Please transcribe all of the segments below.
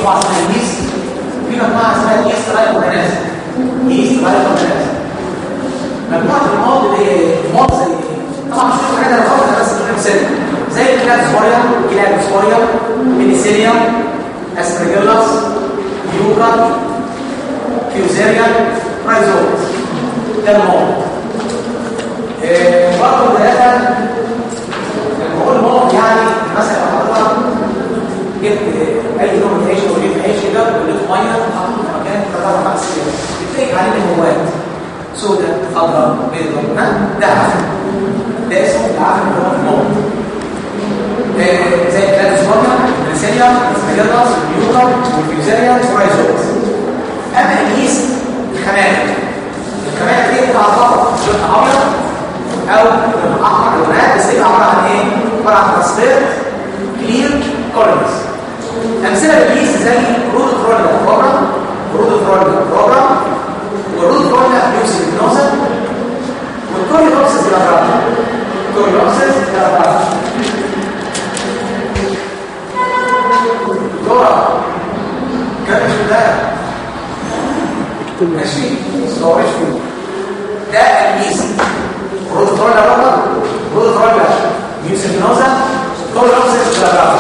مجموعه اسمها اليست في مجموعه اسمها اليست رايكوميناز يست رايكوميناز مجموعه المواد اللي هي مواد زي طبعا مش كل حاجه انا باخدها بس في مثال زي الكلاب صغير كلاب صغير مينيسيليا اسبرجيلاس يوكا فيوزيريا رايزوت ده المواد برضه ثلاثه بقول مواد يعني مثلا حضرتك جبت اي نوع من العيش او جبت عيش كده وقلت ميه وحطيته في مكان ثلاث اربع سنين بتلاقي عليه المواد سوداء خضراء بيضاء ها ده عفن ده اسمه العفن اللي هو الموت آه زي الكلام الصغير الرسالة السبيرنس اليوكر والفيوزاريا والفرايزوت اما الكيس الخمامة الخمامة دي بتبقى فقط لون ابيض او لون احمر لونات بس يبقى عباره عن ايه؟ عباره عن تصفير كلير كولرز امثله الكيس زي رود ترولر بروجرام رود ترولر بروجرام والرود ترولر بيوصل النوزل والكوريوكسس الابراج الكوريوكسس الابراج دورة كم ده ماشي صورش فيه ده الميز رود ترولر بروجرام رود ترولر بيوصل النوزل كوريوكسس الابراج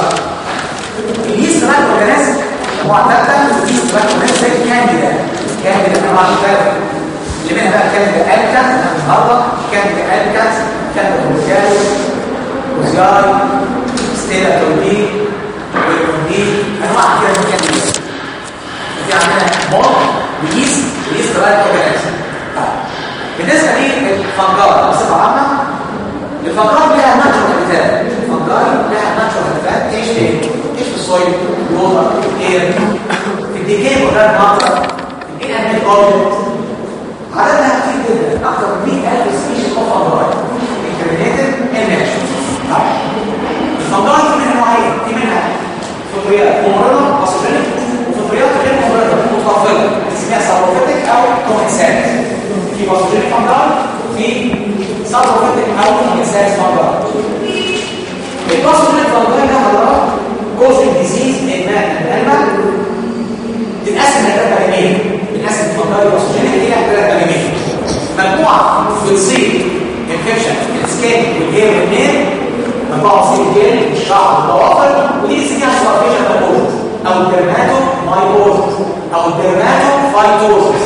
اليست بقى الاورجانيزم معتاده اليست بقى الاورجانيزم زي الكانديدا الكانديدا انواع مختلفه اللي منها بقى كانديدا الكا النهارده كانديدا الكا كانديدا بروكالي وزياري ستيلا تولي والمندي انواع كده من الكانديدا في عندنا مول واليست اليست بقى الاورجانيزم بالنسبه للفنجار بصفه عامه الفنجار لها ناتشورال هابيتات الفنجار لها ناتشورال هابيتات ايش ايه ايش في السويل ووتر اير في الديكي وغير مطر في الانيمال اوربت عددها كتير جدا اكثر من 100000 سبيشيز اوف فنجاي انكرينيتد ان ناتشورال الفنجاي في منها نوعين في منها فطريات ممرضه باثوجينيك وفطريات غير ممرضه متطفله اسمها سابروفيتك او كومنسات في باثوجينيك فنجاي وفي سابروفيتك او كومنسات فنجاي الباثوجينيك فنجاي ده حضرتك causing disease in man and animal تتقسم لثلاث مجاميع بنقسم الفنجاي الباثوجينيك دي لثلاث مجاميع مجموعه بتصيب انفكشن السكين والهير والنيل مجموعه بتصيب الجلد الشعر والضوافر ودي بنسميها سبارفيشن مايكوزس او الدرماتو مايكوزس او الدرماتو فايتوزس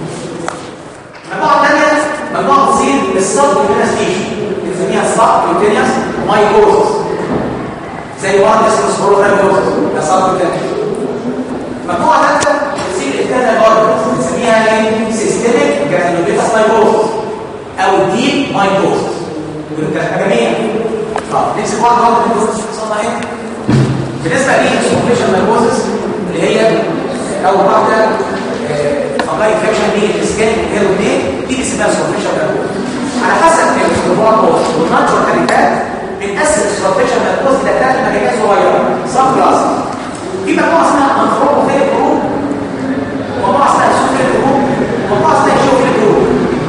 مجموعه ثانيه مجموعه بتصيب السب كلينستيشن بنسميها السب كلينس مايكوزس زي واحد اسمه سبوروفايتوزس ده سب كلينس مجموعه ثالثه بتصيب الثانيه برضه بنسميها ايه سيستميك جرانيولوبيتاس مايكوزس او ديب مايكوزس جميع اه نمسك واحده واحده من دول وصلنا ايه بالنسبه للسبوفيشن مايكوزس اللي هي اول واحده فقاي انفكشن دي السكان غير ودي دي اسمها سبوفيشن مايكوزس على حسب الاختبار والناتشورال كاريكات بنقسم السبوفيشن مايكوزس لثلاث مجالات صغيره سب كلاس في مجموعه اسمها انثروبوفيل جروب ومجموعه اسمها سوفيل جروب ومجموعه اسمها شوفيل جروب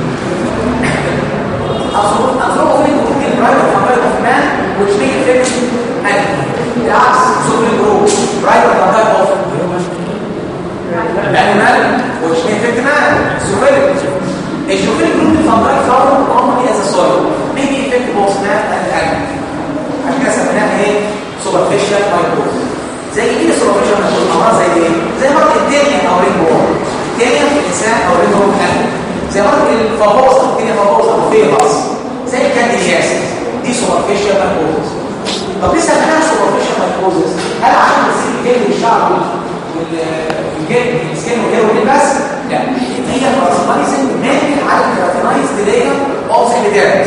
انثروبوفيل جروب is private fungi of man which may affect animal العكس سوفيل جروب private fungi of animal which may affect man سوفيل الشوفيل جروب الفنجاي found commonly as a soil may be affect both man and animal عشان كده سميناها ايه superficial microbes زي ايه السوبرفيشال مايكروب امراض زي ايه زي مرض الدنيا او رينبو الدنيا في الانسان او رينبو في زي مرض الفابوزا الدنيا فابوزا وفيروس زي الكانديدياس دي سوبرفيشال مايكروبس طب ليه سميناها سوبرفيشال مايكروبس هل عشان بتصير الجلد والشعر والجلد السكين والهير واللباس لا هي باراسيتايزنج ممكن على الكراتينايز لاير اوف سيليديرز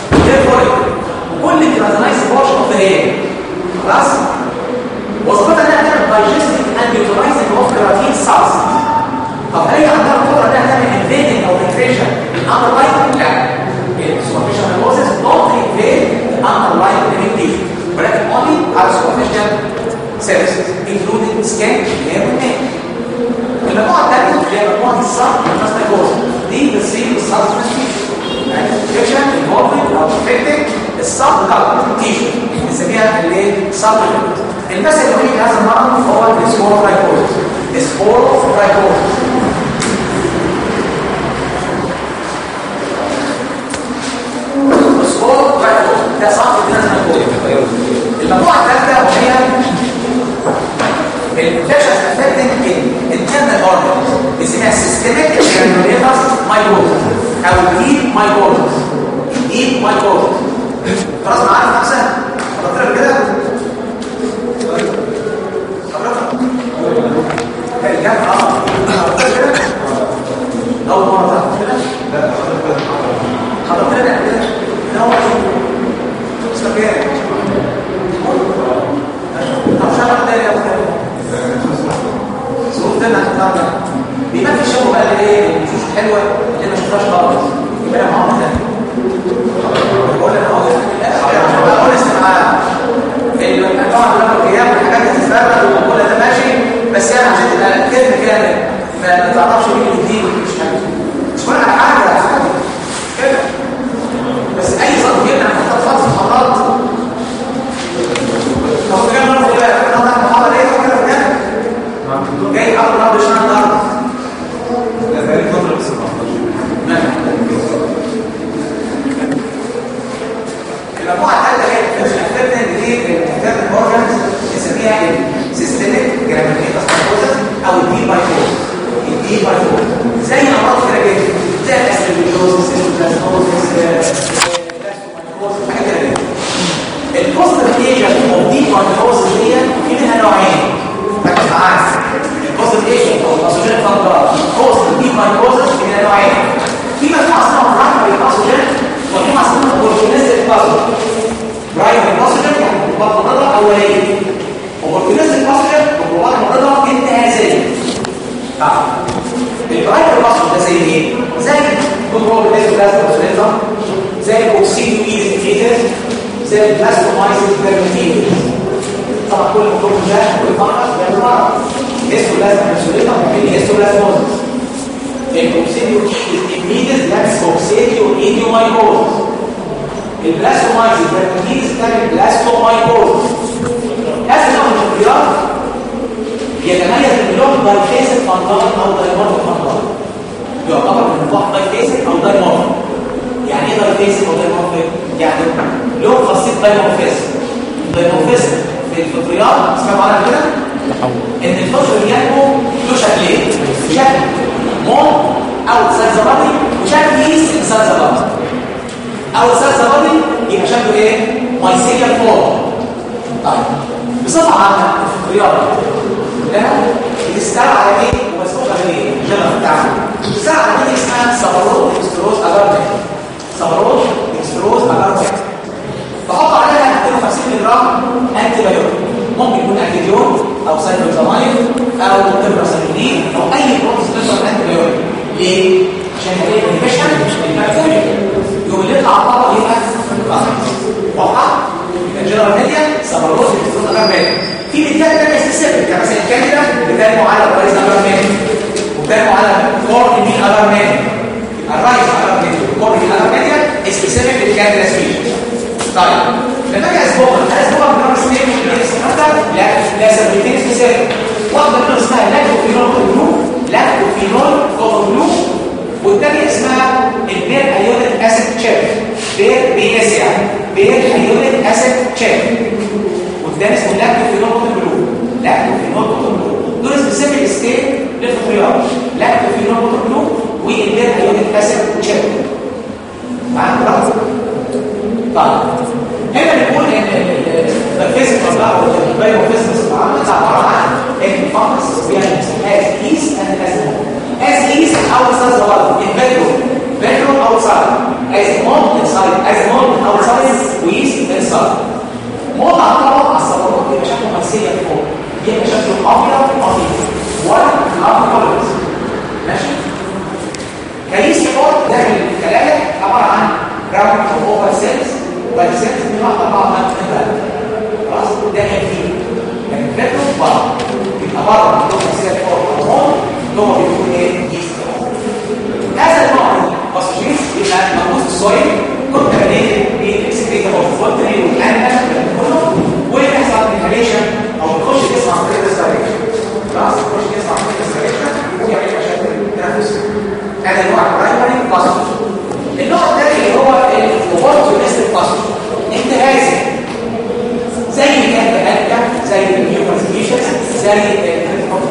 وكل كراتينايز بورشن اوف ذا هير خلاص وظيفتها انها تعمل دايجستنج اند يوتيلايزنج اوف كراتين سبستنس طب هي عندها القدره انها تعمل انفيدنج او انفيشن الاندر لاين لا السوبرفيشال ميموزيس نوت انفيد الاندر لاين ليميتيشن ولكن اونلي على السوبرفيشال سيرفيسز انكلودنج سكان هير والنيل المجموعه الثانيه اللي هي مجموعه الصرف والماستيكوز دي بتصير بالسبستنس انفكشن انفولفنج او افكتنج السب كارت تيشو بنسميها اللي سب المثل الوحيد لهذا المرض هو السبور فايكوزس السبور فايكوزس السبور فايكوزس ده صعب الناس المجموعه الثالثه وهي الانفكشن افكتنج الانترنال اورجنز اسمها سيستميك جرانيوليتاس مايكوزس او ديب مايكوزس ديب مايكوزس خلاص معانا نفسها خلاص كده أول مرة تعرف كده؟ لا حضرتك كده كده؟ ده هو اسمه كام؟ طب شغل تاني يا أخي ظروف تاني عشان تعرف بيبان في الشغل بقى اللي ايه؟ الوشوش الحلوة اللي ما شفتهاش خالص يبقى انا معاهم تاني بقول لك اهو بقول استمعاء طبعا لما القيام والحاجات هتتفرق وكل ده ماشي بس يعني عشان تبقى كلمه كامل ما تعرفش مين اللي جديد مش حاجه مش كل حاجه عادي كده بس اي صوت جبنا حتى فتره مرات طب كده مره كده انا عندك محاضره ايه كده بجد جاي اول مره بشان النهارده لا بقالي فتره بس 17 المجموعه الثالثه هي مش اكتبنا ان دي الاكتاب الاورجنز نسميها السيستميك جرانيوليتاس مايكوزس او الدي بايكوز الدي بايكوز زي امراض كده جدا زي الاسبرجلوزس البلازموزس حاجات كده جدا البوستر ايجنت او دي بايكوز دي في منها نوعين ركز معايا البوستر ايجنت او الباسوجين فانجار بوستر دي بايكوزس في منها نوعين في مجموعه اسمها برايمري باسوجين ومجموعه اسمها اورجينيزيك باسوجين برايمري باسوجين يعني مضاد مرضى اوليه وبورتينيزيك باسوجين مضاد مرضى انتهازيه طبعا البرايمري باسوجين ده زي ايه؟ زي كنترول بلازما زي الاوكسيدو ايديفيتر زي البلاستومايسيس بيرميتيز طبعا كل ميكروب ده كل فانجس بيعمل مرض اسمه لازم انسوليتا ممكن اسمه لازموزس الاوكسيديو ايديفيتر ده اوكسيديو ايديومايكوزس البلاستومايسيس بيرميتيز بتعمل بلاستومايكوزس هذا النوع من الخيار يتميز باللون دايفيسك فانجال او دايمورفيك فانجال يعتبر من نوع دايفيسك او دايمورفيك يعني ايه دايفيسك او دايمورفيك يعني له خاصيه دايمورفيزم دايمورفيزم في الفطريات اسمها معانا كده ان الفطر بينمو له شكلين شكل مون او سلزبادي وشكل يس سلزبادي او سلزبادي يبقى شكله ايه مايسيليا فورم طيب بصفه عامه الفطريات كلها بتستوى على ايه ومسؤوله من ايه الجنرال بتاعها بتستوى على ايه اسمها سبرود اكستروز الارمنت سبرود اكستروز الارمنت بحط عليها 250 جرام انتي بايوتيك ممكن يكون اكتيديون او سايكلوزامايد او تبراسيلين او اي بروتوسيلر انتي بايوتيك ليه عشان هي انفكشن البكتيريا يوم اللي يطلع بره يبقى واضحه الجنرال ميديا سبرود اكستروز الارمنت في مثال تاني سبيسيفيك يعني مثلا الكاميرا بتكلموا على الرئيس الارمني وبتكلموا على كورن مين الارمني الرئيس الارمني والكورن مين الارمني سبيسيفيك للكاميرا سبيشن طيب لما اجي اسبوع انا اسبوع من نوع سنين لا لا سبيتين سبيسيفيك واحده منهم اسمها لاكتوفينول كوبلو لاكتوفينول كوبلو والثانيه اسمها البير ايونيك اسيد تشيب بير بي اس يعني بير ايونيك اسيد تشيب والثاني اسمه لاكتوفينول كوبلو لاكتوفينول كوبلو دول سبيسيفيك ستيت للفطريات لاكتوفينول كوبلو والبير ايونيك اسيد تشيب معاك براحتك طيب هنا بنقول ان الفيزيكال بقى والبايوفيزيكس عملت عباره عن ان الفانكس بيعمل از ايس اند از از ايس outside the wall in bedroom bedroom outside as mold inside as mold outside with inside mold على طبق على الصبغات بيبقى شكله مسيه فوق بيبقى شكله ابيض خفيف ولا الارض كولرز ماشي كيس فوق داخل الكلام عباره عن راوند او اوفر سيلز وبعد سيلز دي واحده بعض خلاص داخل فيه يعني بيتهم بره يبقى بره عندهم سيلز فوق او هون جوه بيكون ايه يست هذا النوع من الباسوجينز يبقى موجود في السويل كونتامينيتد بالاكسكريتا اوف فولتري والانيمال كله ويحصل انهاليشن او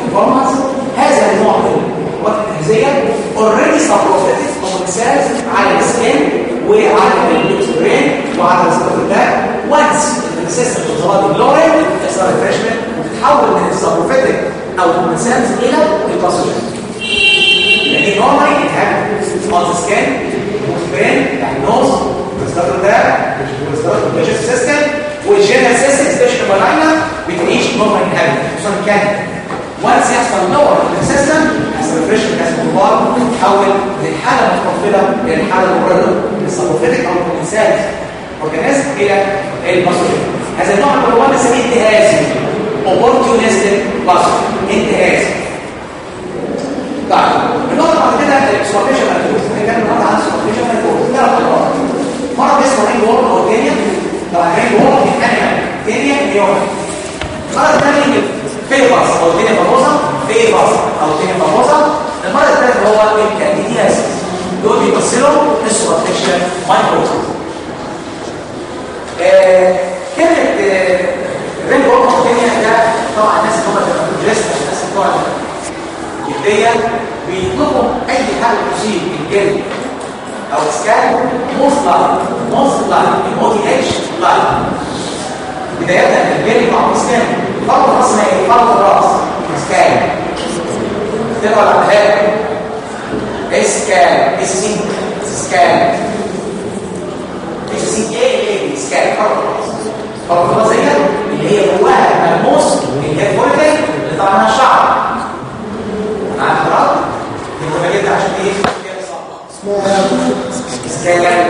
performance هذا النوع من القوات التحفيزيه اوريدي سبروفيتد كومنسالز على السكين وعلى البرين وعلى السيرفر وانس السيستم بتظهر اللورين بتحصل ريفرشمنت وتتحول من السبروفيتد او كومنسالز الى الباسوجين يعني نورمالي بتعمل اون سكان برين diagnose والستارتر ده والستارتر سيستم والجنرال سيستم سبيشال مالاينا بتعيش نورمال هابت خصوصا كان وانس يحصل دور في السيستم يحصل ريفريشن يحصل كبار تتحول من حاله متقبله الى الحاله المبرده من السبروفيتك او الكومنسال اورجانيزم الى الباسوجين هذا النوع اللي هو بنسميه انتهازي opportunistic باسوجين انتهازي طيب النقطه بعد كده الاكسبورتيشن مالكوز هنتكلم النهارده عن الاكسبورتيشن مالكوز ثلاث نقط مره اسمه رينج وورد او تانية طبعا رينج وورد الانيمال تانية مليون المره الثانيه فيباس او تانية فابوزا فيباس او تانية فابوزا المره الثالثه هو الكانديدياس دول بيمثلوا الاكسبورتيشن مالكوز كلمه رينج وورد او تانية ده طبعا الناس اللي هم الجيست الناس بتوع الجلدية بيطلبوا أي حاجة تصيب الجلد أو سكان مصلح مصلح الموتي اتش لاين بداية الجلد مع سكان فرض الراس ما ايه؟ فرض الراس سكان تقرا الأمهات اسكان اسي سكان اسي ايه ايه سكان فرض الراس فرض الراس هي اللي هي جواها ملموس اللي هي الفولتل اللي طبعا الشعر مع الحرارة يبقى جدا عشان ايه اسمها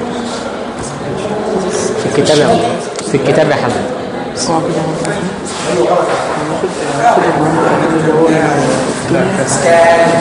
في الكتاب يا في الكتاب يا حمد اسكان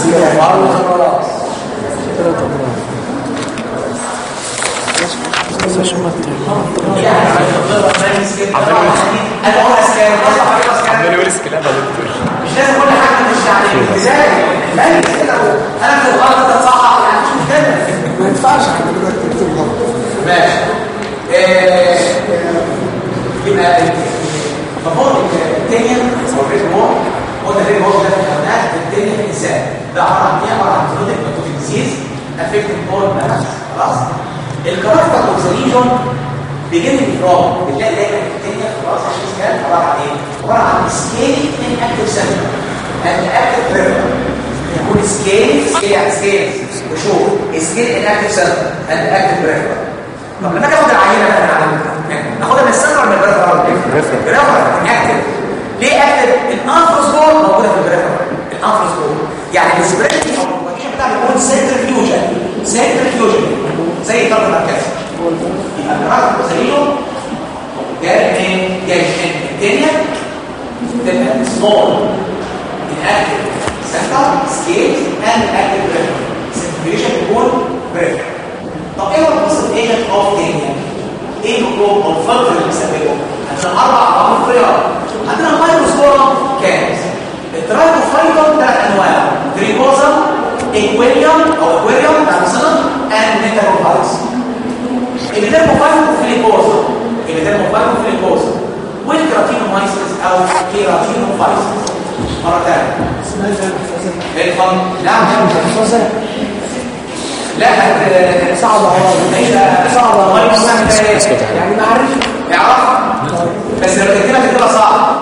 انا هو اسكان عمال يقول اسكلاب يا دكتور مش لازم كل حاجه مش يعني ازاي لا كده انا في الغلط ده صح يعني مش مشكله ما ينفعش حضرتك تكتب غلط ماشي آه، يبقى فهو الدنيا او الريتمور هو ده الريتمور ده خدناه الدنيا ازاي ده عباره عن ايه عباره عن كرونيك ماتوتيك ديزيز افكتنج اول مانس خلاص الكاركتر اوف ذا ليجون بيجن فروم بتلاقي دايما الدنيا خلاص عشان كده عباره عن ايه عباره عن سكيلي ان اكتف سنتر and active river يكون سكيل سكيل يعني سكيل وشوف سكيل ان اكتف سنتر and active river طب لما تاخد العينه بقى من على ناخدها من السنتر ولا من البريفرال البريفرال اكتف ليه اكتف الانفروسبور موجوده في البريفرال الانفروسبور يعني السبرينج او الكونديشن بتاعه بيكون سنترفيوجن سنترفيوجن زي الضغط المركزي يبقى الرقم زيه جاي منين جاي من الدنيا تبقى سمول inactive center scales and active pressure centrifugation بيكون pressure طب ايه هو البوست ايجنت اوف دنيا ايه الميكروب او الفلتر اللي بيسببه عشان اربع عوامل خيار عندنا الفيروسبورا كانت الترايكوفايتون ثلاث انواع تريكوزا اكويريوم او اكويريوم بتاع مثلا اند ميتاروفايتس الديرموفايتون فيليبوزا الديرموفايتون فيليبوزا والكراتينومايسيس او كيراتينوفايتس مره ثانيه اسمها زي المحفظة الفن نعم محفظة لا هت- صعبة هي صعبة ما يسمى ده ايه يعني معرفة يعرفها بس لو تكتبها تكتبها صعب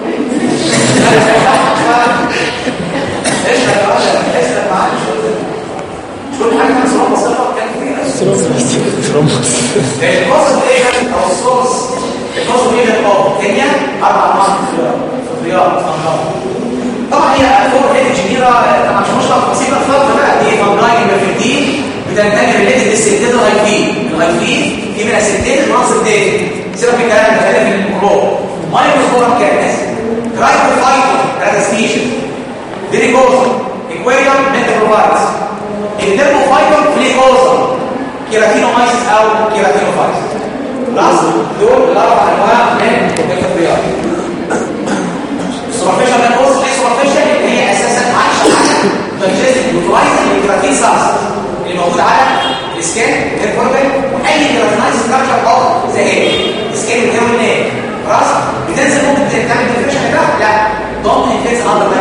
اشرح يا راجل اشرح معاك مش كل حاجه في صوره بسيطه كان كتير القصد ايه او الصوص القصد ايه ده اه كيمياء اربع انواع في الخيار في الخيار أنواع. طبعا هي فوق هيد جنيرا طبعا مش مشكله تفاصيل الفرق بقى دي فانجاي بالفيدين بتنتج ريليتد للسيتين الهايفين الهايفين في منها ستين وناقص ستين سيبك من الكلام ده خلينا في الميكروب مايكروسبورم كارنس ترايكوفايتون ثلاثه سبيشيز فيريكوزا اكويريوم ميتابروفايتس الديرموفايتون فليكوزا كيراتينومايسيس او كيراتينوفايتس خلاص دول الاربع انواع من الفطريات السوبرفيشال مانوس ايه سوبرفيشال اللي هي اساسا عايشه على دايجستيف يوترايز الكيراتين ساس اللي موجود على السكان الكوربل واي كيراتينايز ستراكشر اوف ذا هيد السكان بتاعه ايه خلاص بتنزل ممكن تعمل ديفريشن ده لا دونت انفيز اندر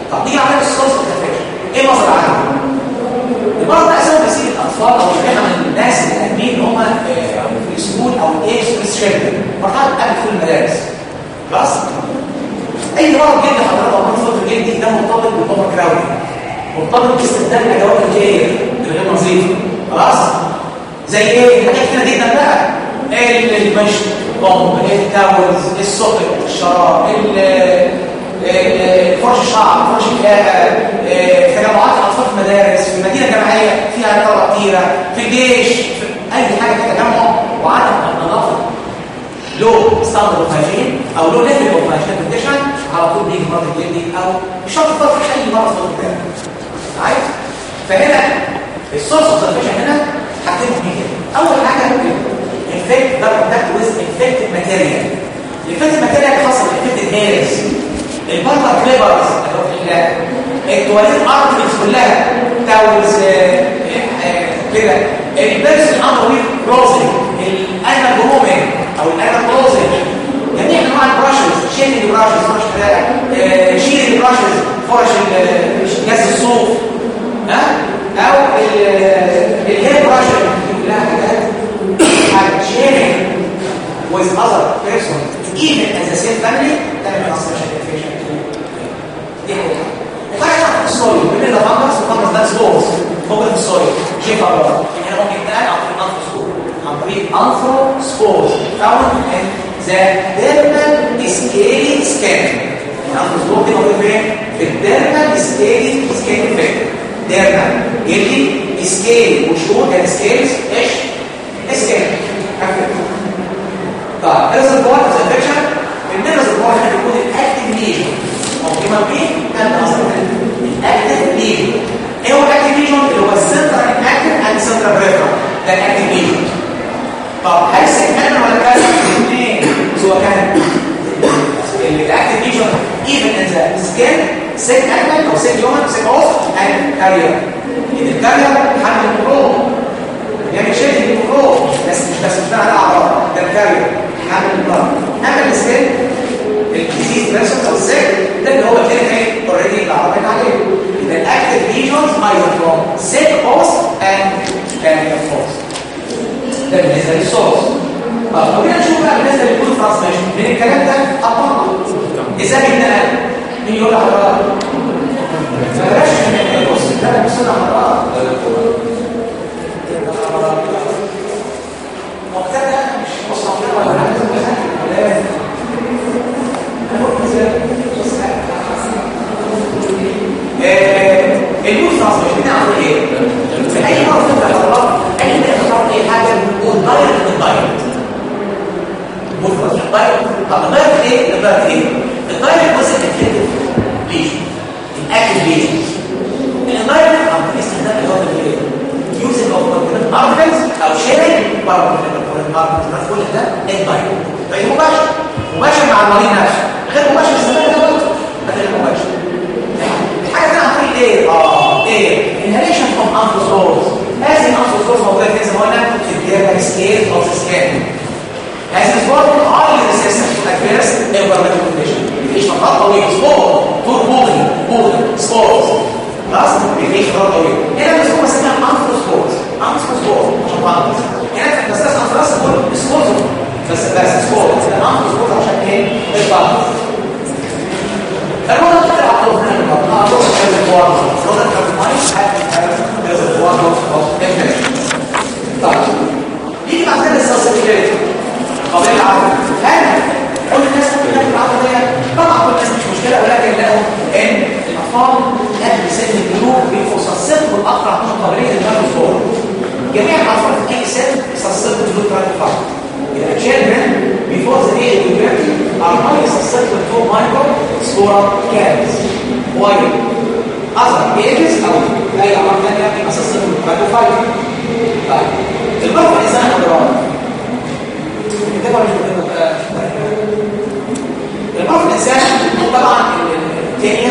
طب نيجي على السورس اوف انفكشن ايه مصدر عنه المرض ده اساسا بيصيب الاطفال او جماعه من الناس القديمين اللي هم آه، في السكول او الايج ستريس مرحله قبل دخول المدارس خلاص اي مرض جلدي حضرتك او مرض صوت جلدي ده مرتبط بالاوفر كراودنج مرتبط باستخدام الادوات الكيميائيه الغير نظيفه خلاص زي ايه حاجات كده جدا بقى المشط البومب التاولز السخن الشراب ال- ال- فرش الشعر فرش الكلابه آه، تجمعات الاطفال في المدارس في المدينه الجامعيه فيها طلبه كتيره في الجيش في اي حاجه فيها تجمع وعدم النظافه لو ستاندرد اوف هايجين او لو ليفل اوف هايجين كونديشن على طول بيجي مرض الجلدي او مش شرط يفضل في اي مرض صوت بتاعه عايز فهنا السورس اوف انفكشن هنا حاجتين مهمين اول حاجه انفكت ده كونتاكت ويز انفكتد ماتيريال الانفكتد ماتيريال خاصه بالانفكتد هيرز البارتر كليبرز التواليت ارتكلز كلها تاولز كده البيرس الاندر كلوزنج الانا جرومنج او الانا كلوزنج جميع انواع البراشز شيل البراشز فرش كده شيل البراشز فرش ال- جهاز الصوف ها او الهير براشز كلها حاجات شيرنج with other person even as a same family ده ما بيحصلش مشاكل في شيء دي حاجه وحاجه تحت السويل بين ده فانجس وفانجس ده سبورز موجود في السويل شيء قرار احنا ممكن نتنقل عن طريق انثرو سبور عن طريق انثرو سبورز found in the dermal scaly skin الانثرو سبور دي موجوده فين؟ في الديرمال سكيلي سكين افكت ديرمال جلدي سكيل وشور كان سكيلز ايش؟ سكيل طيب الريزرفوار اوف انفكشن ان الريزرفوار هنا بيكون الاكتيف ليجن او كما بيه كان اصلا الاكتيف ليجن ايه هو الاكتيف ليجن اللي هو السنترال اكتيف اند سنترال بريفرال ده الاكتيف ليجن طب هل سيجمنت ولا كان الاثنين سواء كان الاكتيف ليجن even in the skin sick animal او sick human sick host and carrier ان الكارير حمل الميكروب يعني شيء الميكروب بس مش بس مش ده الاعراض ده الكارير حمل المرض اما السكين الديزيز بيرسون او السيك ده اللي هو كلينيكال اوريدي الاعراض اللي عليه يبقى الاكتيف ليجنز ايضا فروم سيك هوست اند كارير هوست ده بالنسبه للسورس طب خلينا نشوف بقى بالنسبه للكود ترانسميشن من الكلام ده اطلع ازاي بيتنقل مين يقول لحضرتك ما بلاش بص ده بص حضرتك مبتدا مش مصنع ولا حاجه المود ترانسميشن بنعمل ايه؟ في اي مرض انت حضرتك اي مرض تعمل اي حاجه بتكون دايركت من دايركت مود ترانسميشن دايركت طب الدايركت ايه؟ الدايركت ايه؟ الدايركت جزء من الكليتيف ليجن الاكتف ليجن الدايركت عن طريق استخدام الهواء الكليتيف يوزنج اوف كونتيننت ارتكلز او شيرنج بره كل ده الدايركت غير مباشر مباشر مع المريض نفسه غير مباشر استخدام الهواء غير مباشر الحاجه دي عن طريق ايه؟ اه ايه؟ inhalation from amphosols هذه الانفوسولز موجوده فين زي ما قلنا في الديرمال سكيل اوف سكان هذه الفورم highly resistant to adverse environmental condition بيعيش فترات طويله سبور طول بودي بودي سبورز خلاص بيعيش فترات طويله هنا بنسموها اسمها انفوسولز انفوسولز عشان بعض هنا في الاساس انفوسولز سبور سبورز بس بس سبورز الانفوسولز عشان ايه؟ البعض الموضوع ده على طول هنا الموضوع على طول هذا الفورم الموضوع ده كان مايش هذا الفورم اوف طيب نيجي بعد كده السنسيتيفيتي قضيه العقل هل كل الناس ممكن تاخد العقل دي طبعا كل الناس مش مشكله ولكن لقوا ان الاطفال قبل سن البلوغ بيبقوا سنسيتيف اكتر عندهم قابليه للمال جميع الاطفال في اي سن سنسيتيف تو ترانسفير إذا children before the age of puberty are highly susceptible to microspora caries while other ages أو أي أمراض ثانية بيبقى susceptible to microfiber طيب البرد الإنسان حضرات كتابة مش مكتبة البرد الإنسان طبعا الثانية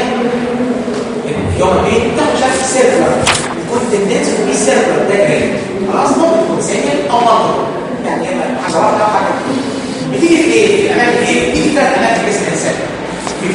يوم البيت بتاخد شكل سيركلر يكون تندنس في سيركلر دايما خلاص ممكن تكون سيكل أو مطر يعني حشرات أو حاجة بتيجي في ايه؟ في الاماكن ايه؟ بتيجي في ثلاث اماكن في جسم الانسان في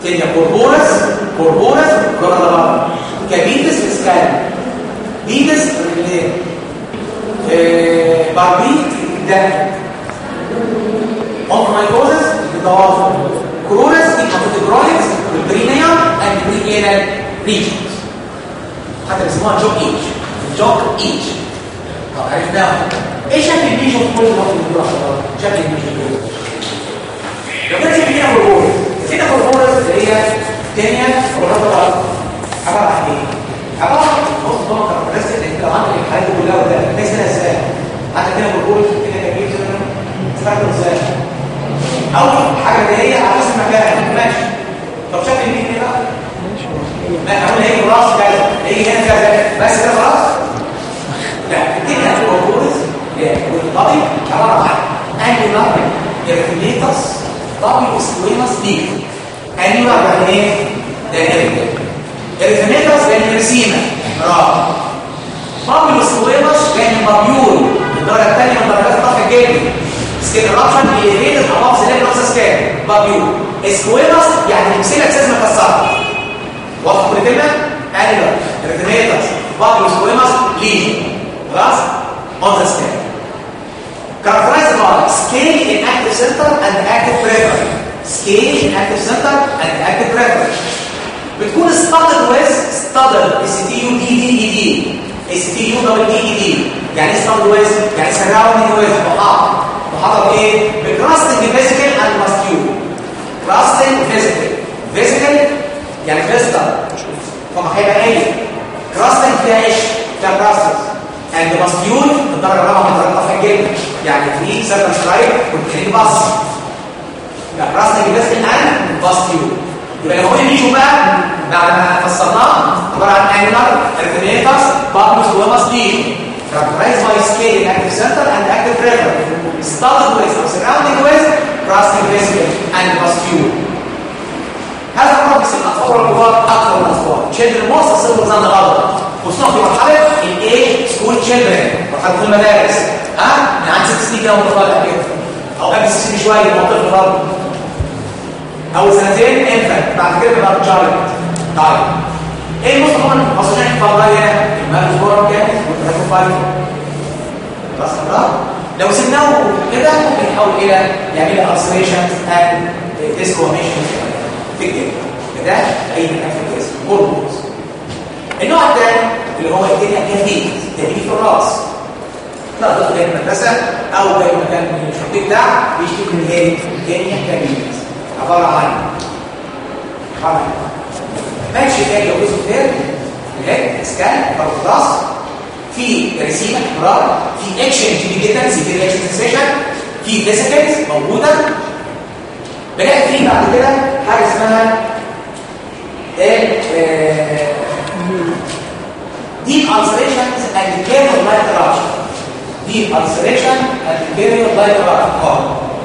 تانية كوربورس كوربورس كوربورس كابيتس اسكال بيتس رجلين باربيت ده اونتومايكوزس الضوافر كرونس دي حطت الجروينز والبرينيوم اند برينيال ريجنز حتى بيسموها جوك ايج جوك ايج طب عرفناها ايه شكل البيجو في كل وقت من دول شكل البيجو لو كان في فينا هرمون فينا هرمون اللي هي تانية ورابعة عبارة عن ايه؟ عبارة عن نص طبقة بس انت لو عندك الحاجات دي كلها وده الناس هنا ازاي؟ عندك هنا هرمون كده جميل كده تفكر ازاي؟ اول حاجة اللي هي على اسم مكان ماشي طب شكل مين ايه بقى؟ لا اقول هي راس كذا هي هنا كذا بس كده خلاص؟ لا الدنيا هرمون والطبي عبارة عن انيولار ارثميتس طبي اسكويمس ليك انيولار يعني ايه؟ دائري ارثميتس يعني رسيمة راه طبي اسكويمس يعني مبيول الدرجة الثانية من درجات الطاقة الجلدي سكين رابشن بيليفيتد اباف سيلين نص سكين مبيول اسكويمس يعني المسيلة اساس مكسرة واضح كل كلمة؟ انيولار ارثميتس طبي اسكويمس ليك خلاص؟ on the scale. Characterized by scale in active center and active periphery. Scale in active center and active periphery. بتكون studded with studded S T U D D E D S T U double D E D يعني studded with يعني surrounding with محاط محاط بايه؟ بcrusting physical and muscular. crusting physical. physical يعني physical فما هيبقى ايه؟ crusting فيها ايش؟ فيها crustings and مسيول الدرجه الرابعه من درجات طفح الجلد يعني في سيرفر سترايك والكلينيك باص لا راس الجسم الان باستيول يبقى لو قلنا نيجوا بقى بعد ما فصلناه عباره عن انجلر ارتميتاس بابلوس وماستيل characterized by scale in active center and active pressure started with or surrounding with crossing vesicle and bastule هذا الرقم في الاطفال والكبار اكثر من الاطفال children most الصفر ظن غلط خصوصا في مرحله الايه سكول children مرحله المدارس ها من عند ست سنين كده وانت طالع كده او قبل ست سنين شويه وانت طفل برضه او سنتين انفانت بعد كده بقى تشايلد طيب ايه الموست كومن مصنوعين في الفضائيه هنا المال فورم كام والتراكوفايت بس خلاص لو سيبناه كده ممكن يحول الى يعمل لي ulcerations and discoordination في الجلد ده اي مكان في الجسم هرمونز النوع الثاني اللي هو الدنيا كهديد تهديد في الراس لا تدخل جاي المدرسه او جاي مكان من الشرطي بتاع بيشتكي من ايه؟ الدنيا كهديد عباره عن عن ماشي جاي لو جزء تاني الهيد سكان فرق الراس في رسيمه احمرار في اكشن كبير جدا سيفير اكشن سيشن في فيسيكلز موجوده بلاقي فيه بعد كده حاجه اسمها deep ulcerations and carrier light eruption deep ulceration and carrier light eruption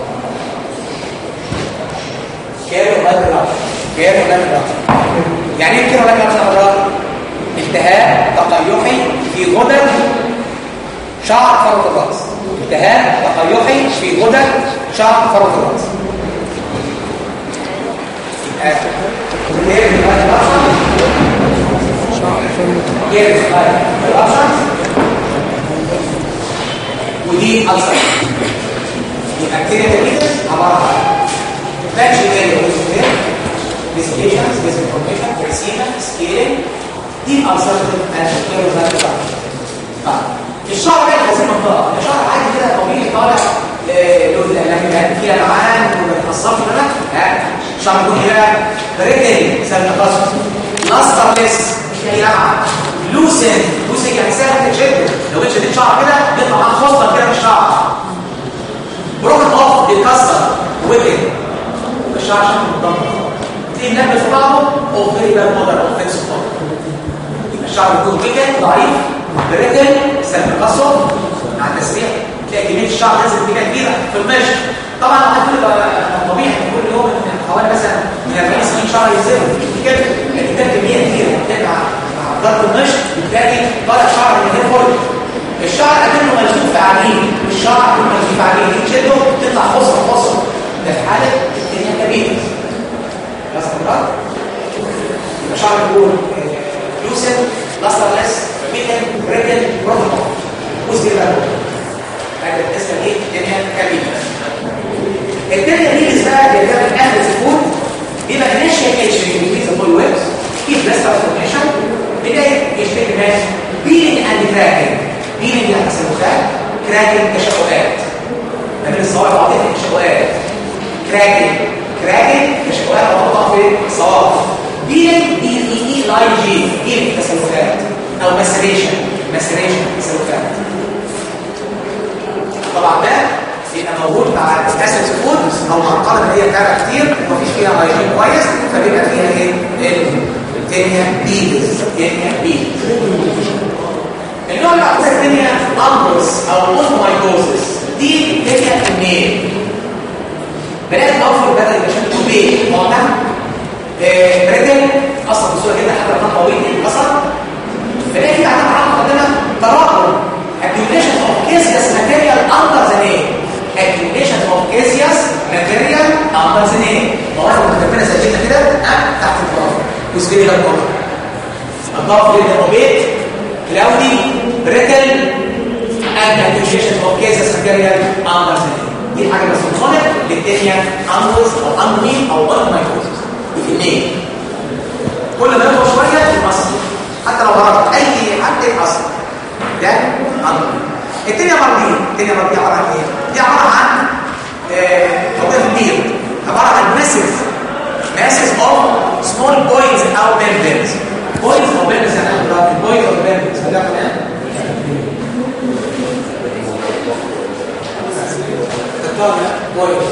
carrier light eruption carrier light eruption يعني ايه carrier light eruption يا التهاب تقيحي في غدد شعر فرط الراس التهاب تقيحي في غدد شعر فرط الراس ودي ألسر البكتيريا دي عبارة عن ماشي جاي وزن ديسكيشنز ديسانفورميشن كرسينا سكيلينج دي ألسر البكتيريا الشعر بقى في المنطقة الشعر عادي كده طبيعي طالع لكن كده معاه وما يتخصصش لا شعر يكون كده بريدنج سبب التخصص لاسترلس مش هي لمعه لوسن لوسن يعني سهل تشد لو انت شديت شعر كده بيطلع معاك خصله كده من الشعر بروكن اوف بيتكسر ويكن الشعر شكله متدمر تلاقيه منبه في بعضه او فيري باد مودر او فيكس يبقى الشعر يكون ويكن ضعيف بريدنج سبب التكسر مع التسريح تلاقي كميه الشعر نازل كميه كبيره في المشي طبعا هتقول طبيعي كل يوم حوالي مثلا من 40 سنين شهر يزيد كده لكن ده كميه كبيره بتبقى مع ضغط المشي بتلاقي طالع شعر من غير فرد الشعر اكنه ملزوق في عجين الشعر اكنه ملزوق في عجين تشده تطلع خصره خصره ده في حاله الدنيا كبيره بس خلاص يبقى شعر بيقول لوسن لاسترلس ميتن ريجل بروتوكول وزي بقى هذا الاسم ايه الدنيا كبيره الدنيا دي بقى اللي كانت اهل الفود يبقى initiation increase the full waves keep less transformation بداية يشتري الناس beating and cracking beating يعني تسلخات cracking تشققات ما بين الصوابع بعضها تشققات cracking cracking تشققات وضعها في الصوابع beating دي اي اي لاين جي beating تسلخات او maceration maceration تسلخات طبعا ده يبقى موجود مع الاسيد فود او مع القلم اللي هي بتاعها كتير ومفيش فيها هايجين كويس فبيبقى فيها ايه الدنيا بيدز الدنيا بيدز النوع اللي بعد الدنيا امبرس او اوزمايكوزس دي الدنيا النيل بدات اوفر بدل عشان توبيه معتم رجل اصلا بصوره كده حتى كان طويل الاثر فلاقي في عندنا علاقه مقدمه تراكم accumulation of gaseous material under the nail accumulation of gaseous material under the nail مواد متكبره زي كده كده تحت التراب وسكري ده كله الضغط للأوبيت كلاودي بريتل and accumulation of gaseous material under the nail دي حاجه بس مصنف للدنيا امبوس او امبين او اورمايكوزس في النيل كل ما يطول شويه يتمصر حتى لو ضربت اي حد يتمصر ده امر الدنيا مرضيه الدنيا مرضيه عباره عن ايه دي عباره عن توضيح كبير عباره عن ماسيف ماسيف اوف سمول بوينتس او ممبرز بوينتس او ممبرز يعني ايه بوينتس او ممبرز هذا كمان بوينتس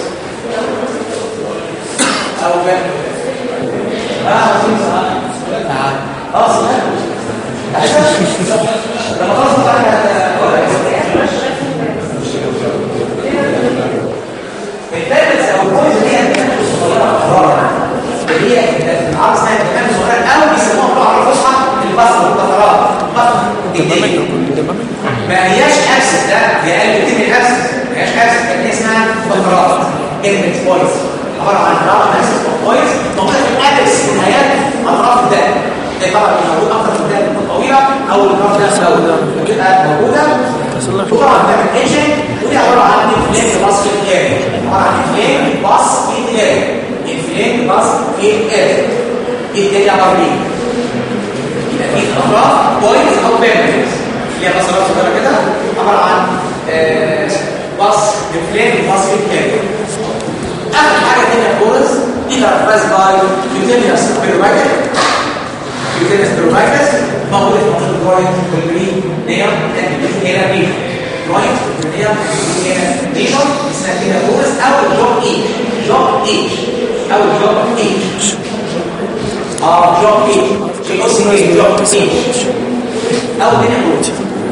او ممبرز اه تعال اه صحيح لما خلص بقى البابلز او البويز اللي هي الكلمات الصغيره الحراره اللي هي العرض اسمها الكلمات الصغيره او بيسموها بالعربيه الفصحى البصر القطرات بطن ما هياش ابسس لا هي اقل بكتير من الابسس ما هياش ابسس لكن اسمها قطرات كلمه بويز عباره عن راس ابسس او بويز موجوده في الابس في نهايات اطراف الدم ده طبعا موجود اكتر في الدم الطويله او الاطراف ده بتبقى موجوده طبعا بتعمل ايجنت ودي عباره عن انفلين باس في اريا عباره عن انفلين باس في اريا انفلين باس في اريا دي الدنيا عباره ايه يبقى في اطراف بوينتس او بيرمنتس اللي هي مثلا صغيره كده عباره عن باس انفلين باس في اريا اخر حاجه هنا كورس دي كاركترايز باي كيوتينيوس بيرومايتس كيوتينيوس بيرومايتس موجوده في منطقه الجوينت والبرين نير هنا بريف جوينت والنير هنا نيشن اسمها كده كورس او الجوب ايج جوب ايج او الجوب ايج اه جوب ايج شيء اسمه ايه جوب ايج او هنا كورس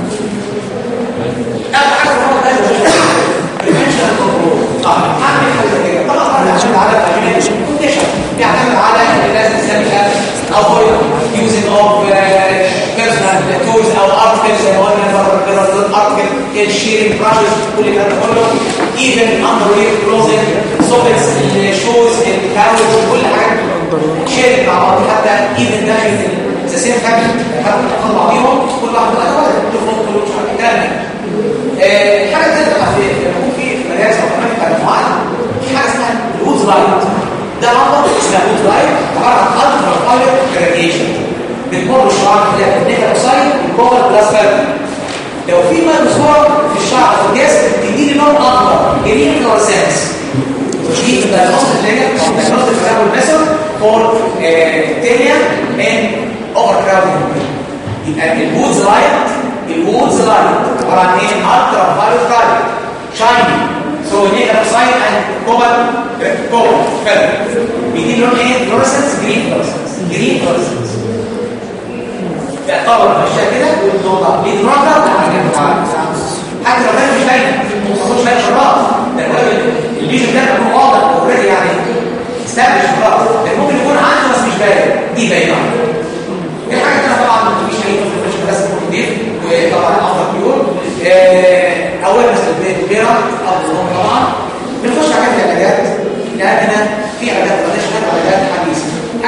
اخر حاجه هو ده بريفنشن كنترول اه هعمل حاجه كده طبعا بيعتمد على الكونديشن بيعتمد على الناس السابقه avoid using of uh, personal tools او articles زي ما قلنا مرة article sharing brushes كل الكلام ده كله even underwear clothing sockets shoes towels كل حاجة sharing مع بعض حتى even داخل the same family حتى الأطفال بعضهم كل واحد بقى كده تخرج كل مش عارف الكلام ده الحاجة الثالثة بقى في يكون في مدارس أو كمان في مجموعات في حاجة اسمها الوود لايت ده لمبة اسمها وود لايت عبارة عن الترا فاير راديشن بتمر الشعر كده بالنيكل اوكسايد الكوبر بلس فالفي لو في منظور في الشعر في الجسم تديني لون اخضر جرين فلورسنس دي الدايجنوستيك ليجر او الدايجنوستيك ترابل ميثود فور تيليا ان اوفر كراودنج يبقى الوودز لايت الوودز لايت عباره عن ايه الترا فاير لايت شايني سو نيكل اوكسايد اند كوبر كوبر فالفي بيدي لون ايه فلورسنس جرين فلورسنس جرين فلورسنس يعتبر الاشياء كده والتوضع ليه نظر لحاجات متعلقه حتى لو كان مش باين ما مش باين شراط ده الراجل الليجن ده بيكون واضح اوريدي يعني استقبل شراط ده ممكن يكون عنده بس مش باين دي باينه الحاجه الثانيه طبعا مفيش اي طفل مش بس نضيف وطبعا افضل بيور اولا البيت كبيره افضل طبعا بنخش على العلاجات لاننا في علاجات بلاش علاجات حديثه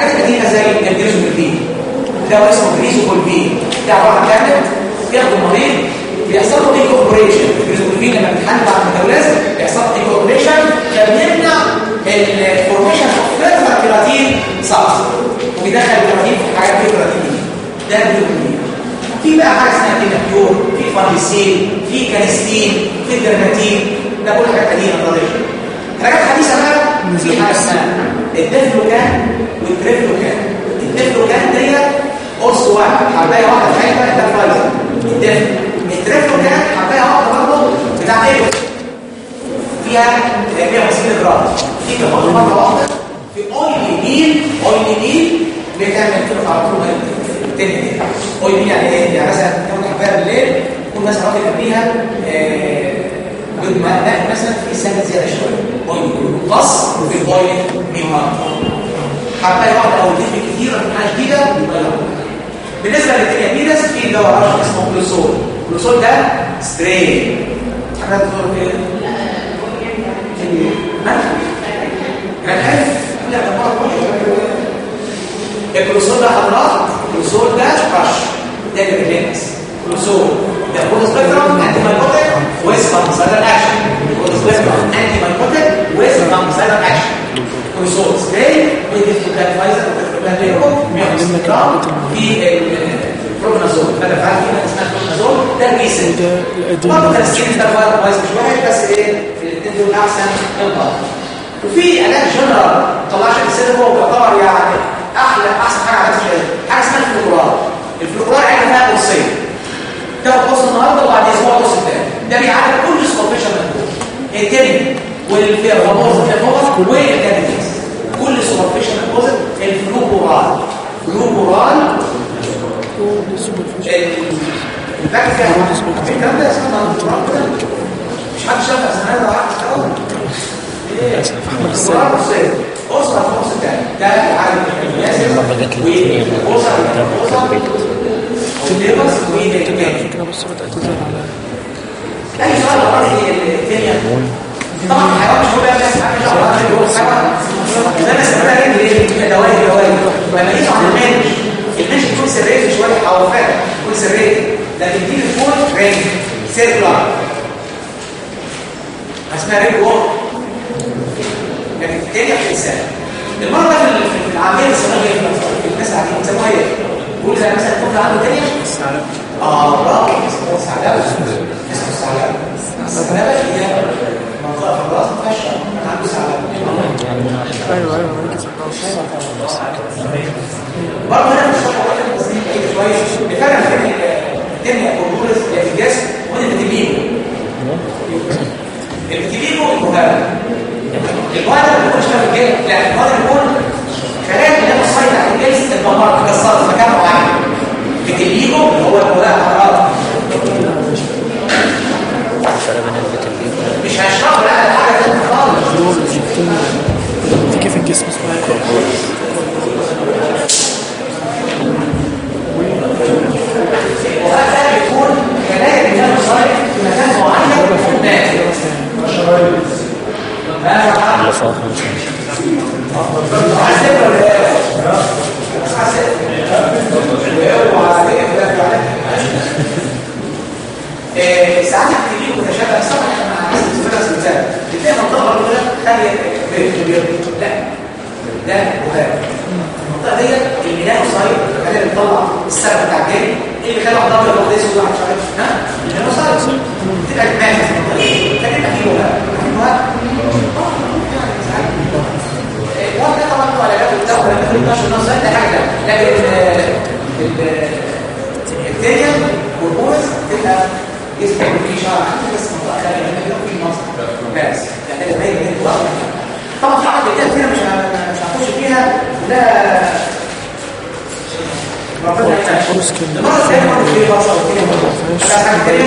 فيها زي الجريزوكولفين ده هو اسمه جريزوكولفين ده عباره عن كامل بياخدوا مريض بيحصل له انكوربريشن الجريزوكولفين لما بيتحل بعد الميتابوليزم بيحصل له انكوربريشن فبيمنع الفورميشن اوف فيرتر كيراتين صعب وبيدخل الكيراتين في حاجات فيه كيراتين ده الجلوكومين في بقى حاجه اسمها كينابيور في فانبيسين في كانستين في درماتين ده كل حاجات قديمه نظريه حاجات حديثه بقى في حاجه اسمها الدفلوكان والتريفلوكان الدفلوكان ديت قرص واحد حبايه واحده في علبه ده فايزر الدفل التريفلوكان حبايه واحده برضه بتاع ايه فيها 150 جرام دي كمان مره واحده في اويلي ميل اويلي ميل بتعمل كده على طول تاني اويلي ميل يعني ايه يعني مثلا تاخد حبايه بالليل تكون مثلا واخد قبليها بيض ماء مثلا في سنه زياده شويه اويلي قص في الاويلي ميل حبايه واحده او دفء كتير حاجه جديده بالنسبه للتيابيدس في دواء اسمه كلوسول كلوسول ده سترين حاجات بتقول كده الكلوسول ده حضرات الكلوسول ده رش ده الريلينكس كلوسول ده كل سبيكترم انتي مايكوتيك ويز فانسايدر اكشن كل سبيكترم انتي مايكوتيك ويز فانسايدر اكشن كلوسول سبراي بيديفلوكان فايزر وبيديفلوكان ليرو 150 جرام في البروبنازول فانا فعلا في حاجه اسمها البروبنازول ده الريسنت برضه تسكين ده كويس مش واحد بس ايه الاثنين دول احسن من بعض وفي علاج جنرال طلعش السيرفو ويعتبر يعني احلى احسن حاجه على الشيء حاجه اسمها الفلوكورال الفلوكورال علاج فيها قرصين تاخد قرص النهارده وبعد اسبوع قرص الثاني ده بيعالج كل سكوبيشن من التاني والفيرموز والفيرموز والكاتيكس كل سكوبيشن من الفلوكورال فلوكورال الباكتيريا الكلام ده اسمه فلوكورال مش حد شاف اسنان ده واحد اشتغل أسرة الفرص الثاني ده عالم الياسر وأسرة الفرصة والليبس والكامل أي سؤال أرضي الدنيا طبعا الحيوان مش هو بقى بس حاجة شعر عن اللي هو الحيوان ده أنا سمعها رجل إيه دوائي دوائي لما يجوا عن المنش المنش يكون سريت شوية حوافات يكون سريت لكن دي بتكون رينج سيركلر اسمها رينج وورك لكن تاني في الانسان المرض ده في العمليه الصناعيه في الناس العاديه بيسموها ايه؟ يقول زي مثلا طفل عنده تانية اه برافو اسمه الثعلبه اسمه الثعلبه الثعلبه هي منطقه في الراس ما فيهاش عنده ثعلبه ايوه ايوه مركز برضه هنا مش هقول بس كويس بفرق بين الدنيا والبولس اللي في الجسم والانتبيبو الانتبيبو المهاجم الوضع اللي بيكون شبه الجلد لا الوضع اللي بيكون خلايا اللي مسيطر على الجلد اتدمرت اتكسرت في مكان معين الفيتيليجو اللي هو الولاء حرارة مش هشرب لا ده حاجه ثانيه خالص كيف الجسم اسمه وهذا بيكون خلايا اللي مسيطر في مكان معين ناس اللي فوق ساعات التكليف متشابه صح مع ناس بتفرس مثال بتلاقي منطقه برضه كده خاليه لا ده وهذا المنطقه ديت الميلاد قصير خلينا بتطلع السبب بتاع الجن ايه اللي خلى عضلات الوقت يسود واحد شعر ها الميلاد قصير تبقى كمان في المنطقه دي فكده في وهذا وده طبعا هو علاجات الدواء لما تقول 12 نص ده حاجه لكن الدنيا والبوز تبقى جسمك فيه شعر عندك بس منطقه خارجه منها في مصر بس يعني ده باين من الوقت طبعا في حاجه كده فيها مش مش هخش فيها لا ربنا يعينك المره الثانيه مره في فرصه والدنيا مره حاجه ثانيه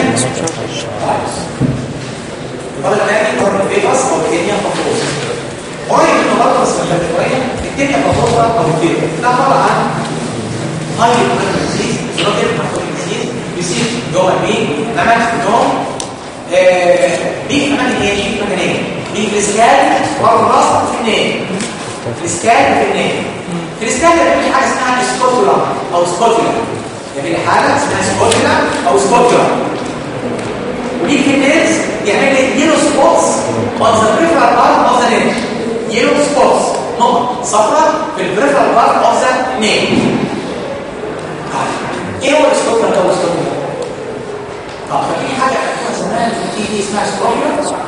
المره الثانيه مره في فرصه والدنيا مفروض قريب من الغلط بس مش شويه الدنيا مفروضه او الدنيا ده عباره عن هاي ديزيز راجل محطوط ديزيز بيصير جوه البيت لما في النوم بيجي في مكان ايه؟ بيجي في مكانين بيجي في الاسكال ورا الراس في النين الاسكال في النين في السكان في حاجه اسمها سكوتولا او سكوتولا يعني حاجه اسمها سكوتولا او سكوتولا ودي كيميز يعمل لي يلو سبوتس on the peripheral part of the neck يلو سبوتس نقط صفراء في البريفرال part of the neck ايه هو السكوتولا او سكوتولا طب في حاجه كانت زمان في دي اسمها سكوتولا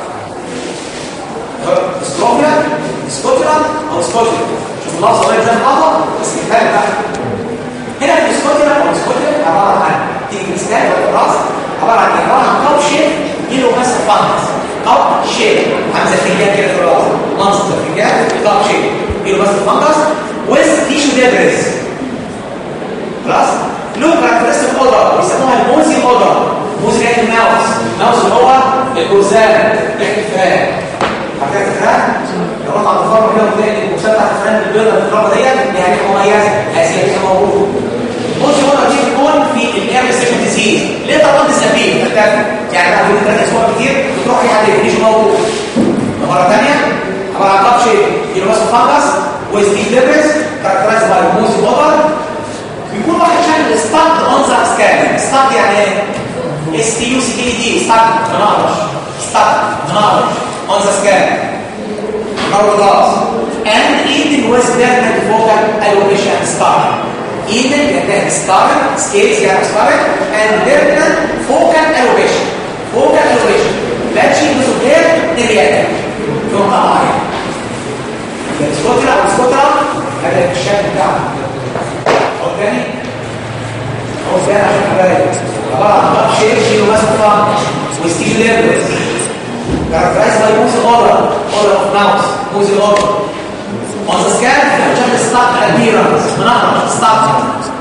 سكوتولا سكوتولا او سكوتولا شوف اللفظ ده زي بعضه بس كفايه بقى هنا في سكوتولا او سكوتولا عباره عن تيجي مسكان الراس عباره عن عباره عن قاب شيب يلو ماسك فانكس قاب شيب عامل زي الفنجان كده في الراس منصب الفنجان قاب شيب يلو ماسك فانكس ويست تيشو ديبريس خلاص له كاركترستيك اودر بيسموها الموزي اودر موزي جاي من الماوس الماوس اللي هو الجرزان ريحه الفئران حاجات الفئران لو رفع الفرمه كده وتلاقي المسطح الفئران البيضاء في الفرمه ديت دي حاجه مميزه اساسيه موجوده موزي اودر دي بتكون في الاير سيشن ديزيز ليه طبعا تسبيه يعني بعد كل ثلاث اسبوع كتير بتروح في حد مش موجود مره ثانيه عباره عن قاب شيء يلبسوا فانجس وستيك ليبرز كاركترايز باي موزي اودر بيكون واحد شكل ستاند اون ذا سكان ستاند يعني ايه اس تي يو سي تي دي ستاند مناقش ستاند مناقش اون ذا سكان او خلاص and even with definite focal allocation starting even يعني starting scales يعني starting and definite focal allocation focal allocation لا تشيل بسكير نرياتك في نقطة معينة السكوترا او السكوترا هذا الشكل بتاعه او تاني او تاني عشان حبايب عبارة عن ضغط شيء شيله مثلا فان وستيل ليبرز characterized by موسي order order of mouse موسي order on the scan عشان start appearance منقط start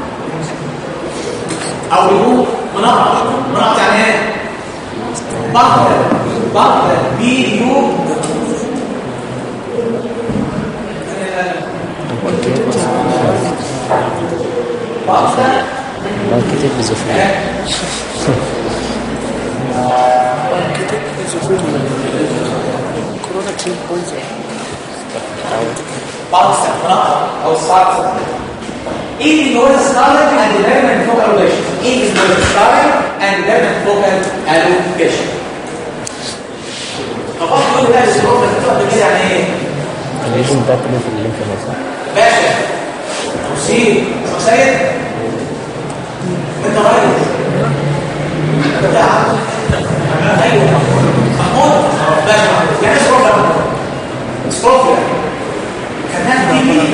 او بيقول منقط منقط يعني ايه بطل بطل بي يو بطل بانكتيك بزوفيا كورونا تشين بوينت bounce منقط او start Eating was started and development focal allocation. Eating was started and development focal allocation. طبعا كل ده الاسبوع اللي بتاخده كده يعني ايه؟ الليجن ده كله في الليمف نود صح؟ باشا حسين اسمك سيد انت ريس انت بتاع ايوه محمود باشا يعني سكروفيا سكروفيا كمان دي مين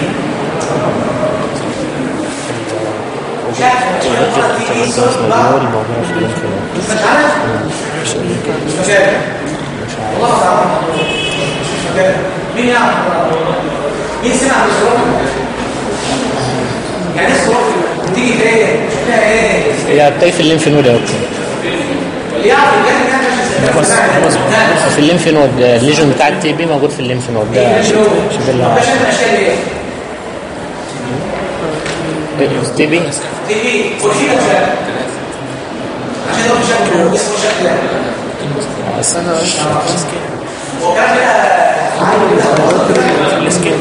شكل دي مين صوت هو بقى الموضوع في الليمف نود مش عارف مش عارف والله ما تعرف مش عارف مين يعرف مين سمع عن السكروفيا يعني ايه سكروفيا بتيجي في ايه شكلها ايه هي بتلاقي في الليمف نود يا دكتور اللي يعرف الجهل ده مش هيسمع في الليمف نود الليجن بتاع التي بي موجود في الليمف نود ده شبه اللي مش الاشياء ايه التي بي دي دي كوشينا شكل عشان ده شكل اسمه شكل بس انا هو كان كده عادي كده السكين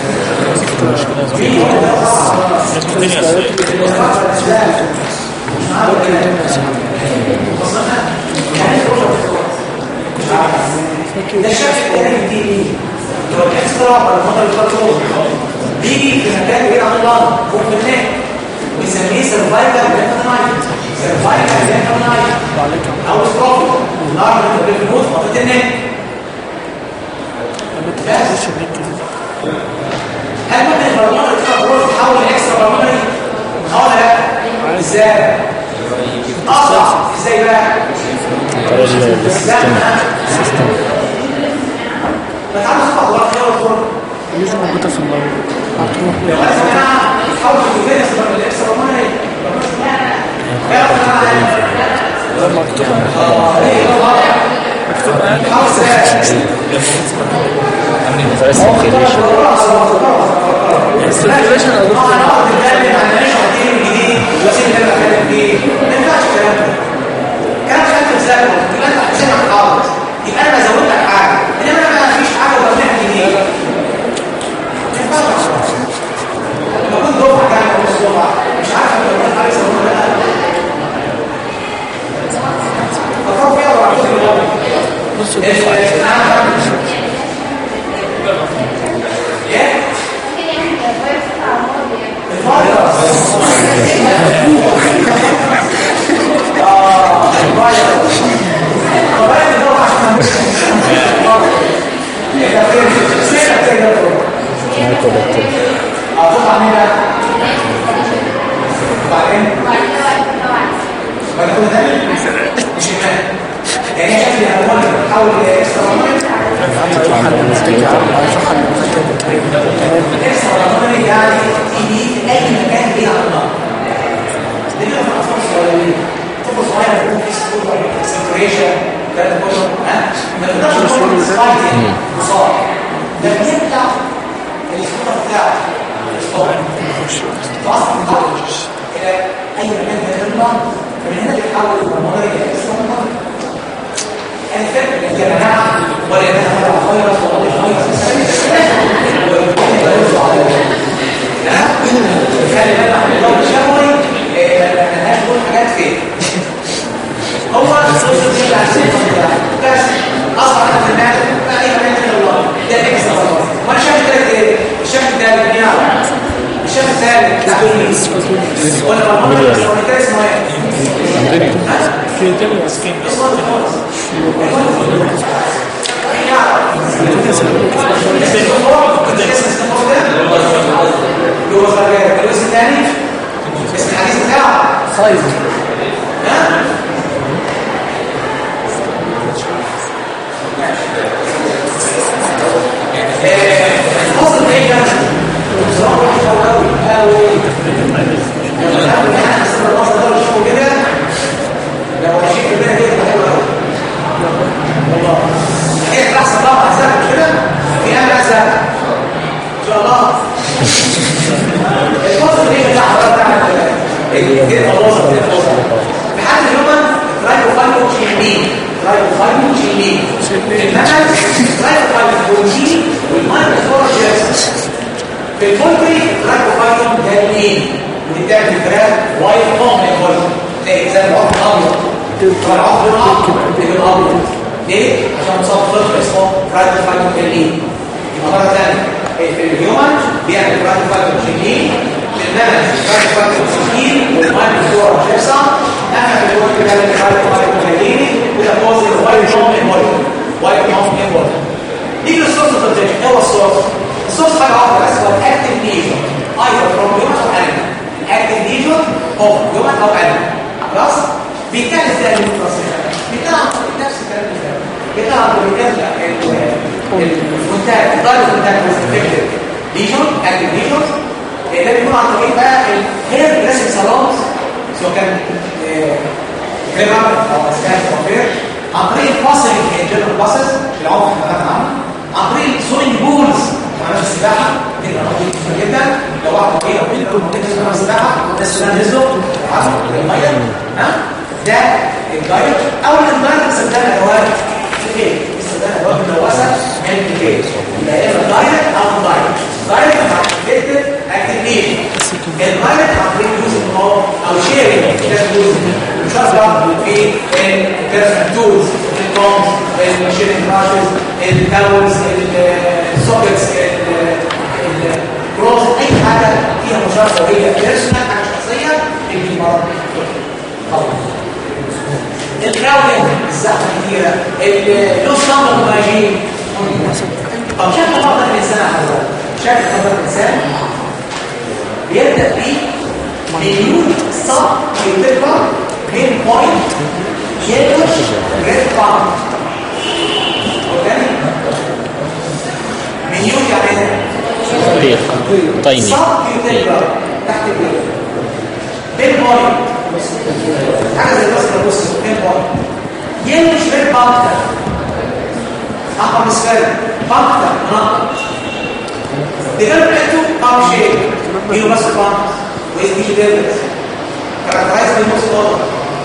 ده الشكل الثاني دي دي لو الاكسترا ولا المطر الكرتون بيجي في مكان بعيد عن الله فوق في الناس بنسميه سرفايفل لينفونايت سرفايفل لينفونايت او ستروك نعرف ان في الموت منطقه الناس لما تخش النت هل ممكن البرمجه تبقى بروز تحول لاكسترا برمجه اه ولا لا ازاي اه ازاي بقى طريق السيستم لا بتعرف تطلع الله خير والطرق لازم موجوده في الموضوع هتروح لو انا سمعنا حاول تجيب لي الاكسترا برمجه لا لا لما مكتوب طريق السيركيليشن السيركيليشن يا دكتور يبقى انا بزود لك حاجه انما انا ما فيش حاجه وبعمل جديد ما يعني هي شكل هرموني بتحول الى اكسترا هرموني اكسترا هرموني يعني في اي مكان بعيد عن النار دي كده في الاطفال الصغيرين طفل صغير يكون في سكول سيبريشن ثلاث كتب ها ما تقدرش تقول سلايد يعني مصاب ده بيبدع السكوتر بتاعه واصل الى اي مكان في النار فمن هنا بيتحول الهرمون الى اكسترا هرموني يعني فكرة يا جماعة ولا يتحول على خيرا ولا خلي بالك من الضوء الشهوي ملهاش كل حاجات فين هو الصوت اللي عايزين بس اصلا في الناس لا اي حاجه من الله ده اكس وانا شايف كده ايه الشكل ده اللي بيعمل الشكل الثالث بتاع مين ولا مرمى ولا كده اسمه ايه كريتيريا سكين جوه خرجات الجزء الثاني اسم الحديث بتاعه خايف ها الفصل ايه كان بصراحه حلو قوي قوي لو نعمل احنا نسمع الفصل ده ونشوفه كده لو ماشيين كده كده حلو قوي والله ايه احسن طبعا احسن كده في انا احسن ان شاء الله الفصل ايه بتاع حضرتك ايه ايه الفصل ايه الفصل لحد اليوم رايكو فايكو تشيلين رايكو فايكو تشيلين المثل رايكو فايكو بروتين والمايكروفلورا جيرس في البولتري رايكو فايكو جايين بتتعمل في الفراخ وايت فوم البولتري تلاقي زي العظم الابيض فالعظم الابيض بيبقى ابيض ليه؟ عشان مصاب فلتر اسمه رايكو فايكو جايين يبقى مره ثانيه في الهيومن بيعمل رايكو فايكو جايين انما رايكو فايكو جايين والمايكروفلورا جيرس انا في الوقت ده اللي قال وايت مهاجيني وده بوزي وايت نوم انورد وايت نوم انورد نيجي للسورس اوف الديجن ايه هو السورس السورس حاجه واحده بس هو الاكتيف ليجن ايضا فروم هيومن او انيمال الاكتيف ليجن هو هيومن او انيمال خلاص بيتكلم ازاي الترانسميشن بيتكلم عن طريق نفس الكلام اللي فات بيتكلم عن طريق الكونتاكت الدايركت كونتاكت ويز انفكتد ليجن اكتيف ليجن ده بيكون عن طريق بقى الهير بلاسيك سالونز سواء كان كريمر او اسكان كوفير عن طريق الفاصلنج الجنرال باسز العمق اللي اتكلمنا عنه عن طريق السوينج بولز معناش السباحه دي نقطه كتير جدا لو واحد طويل او بنت ممكن تسمع السباحه الناس كلها نزلوا عارفوا الميه ها ده الدايت او الدايت استخدام ادوات ايه استخدام ادوات ملوثه من الكيك يبقى يا اما دايت او دايت دايت مع اكتيفيتد اكتيفيشن الدايت عن طريق يوز او شيرنج كده يوز مشاركه في البيرسونال تولز الكومز الشيرنج براشز التاولز السوكتس الكروز اي حاجه فيها مشاركه وهي بيرسونال حاجه شخصيه تجي مرض الكراودنج الزحمه كتيره اللوس نمبر مهاجين طب شكل خطر الانسان يا حضرتك شكل خطر الانسان بيبدا بيه مليون صف يتبقى بين بوينت يلوش ريد بامب قدامي مليون يعني بيض طيني صف يتبقى تحت البيت بين بوينت حاجه زي الوصل بص بين بوينت يلوش ريد بامب ده احمر مسفر بامب ده منقط develop into palm shape universal palms with each levels characterized by most order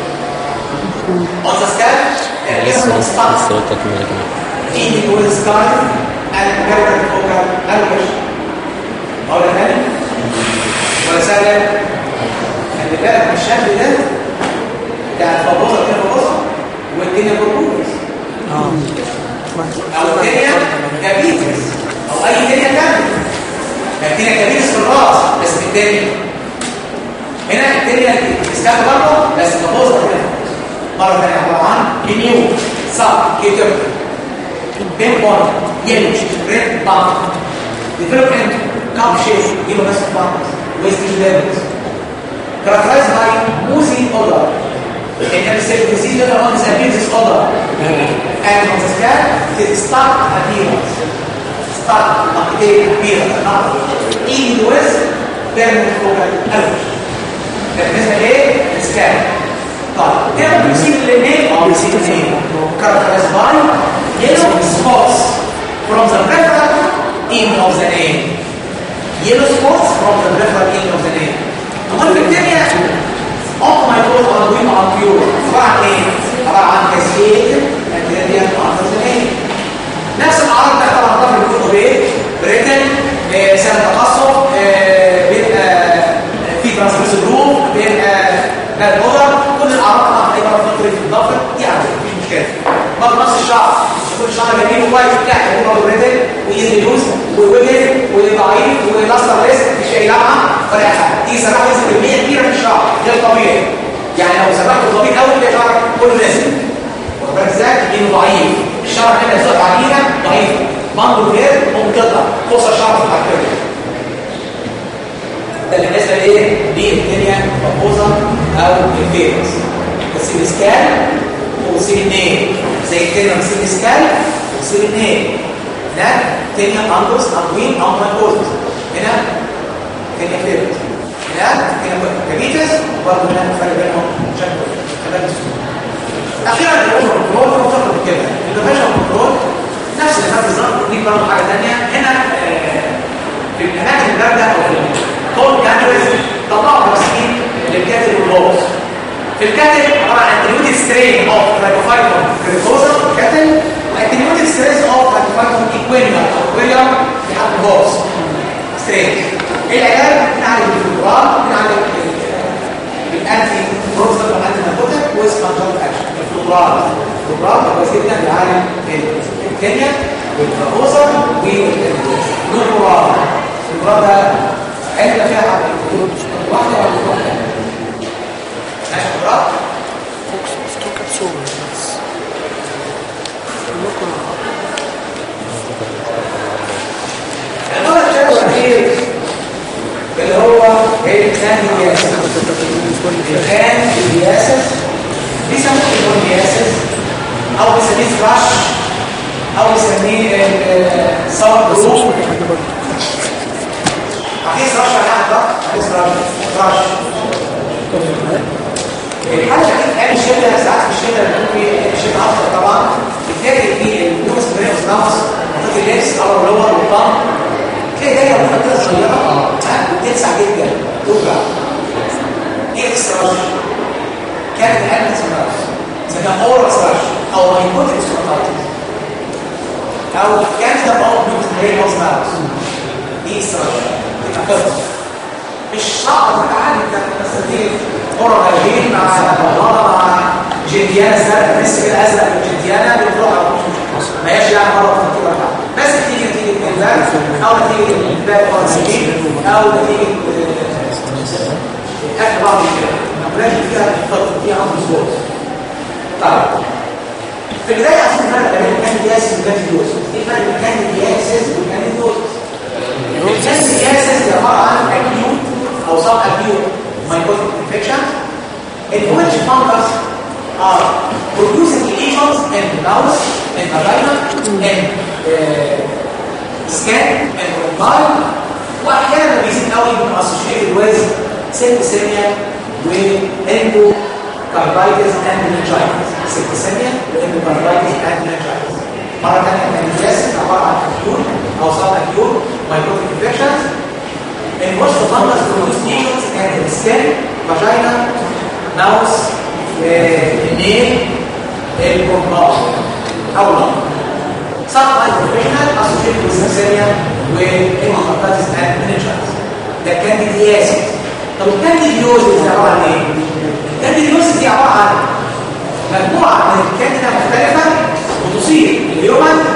on the scale and لسه different لسه spots لسه تكمل in with sky and very focal language أقول لك تاني ولا سهلة خلي بالك من الشكل ده بتاع الفبوظة كده فبوظة والدنيا بربوظ او التانية كابيتس او اي تانية تانية التانية كابيتس في الراس بس في التاني هنا التانية اسكات برضه بس كبوزة هنا مرة تانية عبارة عن كنيو صاب كيتر بين بون يلو ريد بامب develop into cup shape give us bumps wasting levels characterized by oozy odor and episode disease later on disappears this odor and on the scan it is stark appearance stark appearance not even with permanent focal allergy ده بالنسبه لايه؟ السكان طيب هنا بنسيب الاثنين اه بنسيب الاثنين characterized by yellow spots from the peripheral end of the name yellow spots from the peripheral end of the name امال في الدنيا all my goals are doing on pure عباره عن ايه؟ عباره عن كاسكيد اكتيريا انترزينيه نفس الاعراض بتاعت طبعا طبعا بيكونوا بايه؟ بريتن سنه تقصف آه، بيبقى في ترانسفيرس جروب بيبقى باد اوردر كل الاعراض طبعا هتبقى فكره في الضفر دي عادي مفيش مشكله برضه نفس الشعر كل شعر جميل وكويس لا هو برضه بريتن وايزي لوز ووجل وضعيف ولاستر ريسك مش اي لمعه ولا اي حاجه تيجي سرحه تنزل كميه كبيره من الشعر ده الطبيعي يعني لو سرحته طويل قوي تلاقي شعرك كله نازل واخد بالك ازاي؟ لانه ضعيف الشعر هنا زقه عديده ضعيفه منظر غير ممكن تطلع فرصه الشعر في الحركه ده بالنسبه لايه؟ للدنيا مقبوضه او الفيروس السيل سكان والسيل النيل زي التانية السيل سكان والسيل النيل هناك تانية اندوس اقوين او مايكوزس هنا تانية فيروس هناك تانية كابيتس وبرضه هناك فرق بينهم شكل خلال السنة اخيرا الاوفر كنترول هو فقط كده الانترفيشن كنترول نفس اللي خد بالظبط دي برضه حاجه ثانيه هنا آه، في الاماكن البارده او في الكول كانتريز طلعوا ترسيم للكاتل والبوز في الكاتل عباره عن اتريوتد سترين اوف ترايكوفايتوم كريكوزا كاتل واتريوتد ستريس اوف ترايكوفايتوم ايكوينيا او ايكوينيا في حد البوز سترين العلاج بنعالج الفبرال بنعالج بالانتي بروستات والانتي ناركوتيك وسبانجال اكشن الفلورال الفلورال كويس جدا بيعالج الكيمياء والفلوزر والنورال الفلورال ده حته فيها حاجه واحده ولا واحده ماشي الفلورال النوع الثاني والاخير اللي هو الكانياسيس الكانياسيس بيسموه الكانياسيس او بيسميه فراش او بيسميه الصور جروب عايز رش على حد عايز رش رش الحاجه دي كان الشده ساعات في الشده بيكون في الشده اكتر طبعا بتلاقي في النوز بريوس ناقص منطقه اللبس او اللور والطن تلاقي دايره منطقه كده صغيره ها بتلسع جدا توجع ايه السراج كانت الحاله سراج اذا كان اورا سراج او هيبوتيك سراج او كانسر او بيوتيك هوز ماوس دي السراج تبقى كده مش صعب حاجه عادي انت تستخدم اورا هالين مع بلاطه مع جلديانه زرقاء لسه كده ازرق من جلديانه بتروح على ما هياش يعني مره خطيره بس تيجي نتيجه الباب او نتيجه الباب او نتيجه او نتيجه اكل بعض كده الامراض فيها فرق فيها عمر سبورت طيب في البدايه عشان نفرق بين الكاندياسيس والكانديدوس ايه فرق بين الكاندياسيس والكانديدوس الكاندياسيس دي عباره عن اكيوت او سب اكيوت mycotic infection in which fungus are producing lesions in the nose, in vagina, in uh, skin, in bronchi, واحيانا بيزيد قوي من associated with septicemia endocarditis and meningitis septicemia endocarditis and meningitis مرة ثانية meningitis عبارة عن acute أو sub acute mycotic infections in which the fungus produce lesions in the skin, vagina, mouth, nail, البرماء أو لا some professional associated with septicemia والهيماتيتس and meningitis ده كانديدياسيس طب الكانديديوزيس دي عباره عن ايه؟ الكانديديوزيس دي عباره عن مجموعه من الكانديدا مختلفه بتصيب الهيومن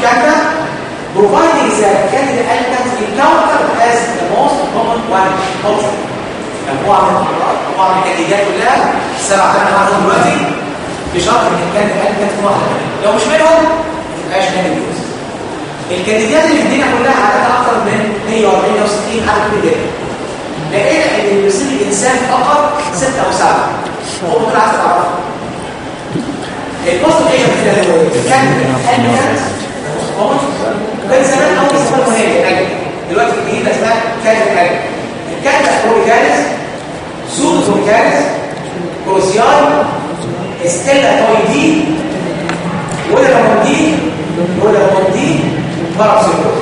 candida providing that candida albicans encountered as the most common one also مجموعه من الامراض مجموعه من الكنديدات كلها السبع ثمان معاهم دلوقتي بشرط ان الكنديدا albicans تكون واحده منهم. لو مش منهم ما تبقاش كانديدوز الكنديدات اللي في الدنيا كلها عددها اكثر من 140 او 60 عدد كبير لقينا ان اللي بيصيب الانسان فقط 6 او 7 هو ممكن عايز تعرفه البوست ايه كده هو كان الكانت وكان زمان اول اسمها هي دلوقتي الجديده اسمها كانت الكانت الكانت بروكاليس سودو بروكاليس كروسيال ستيلا تويدي ولا رمضي ولا رمضي باراسيروس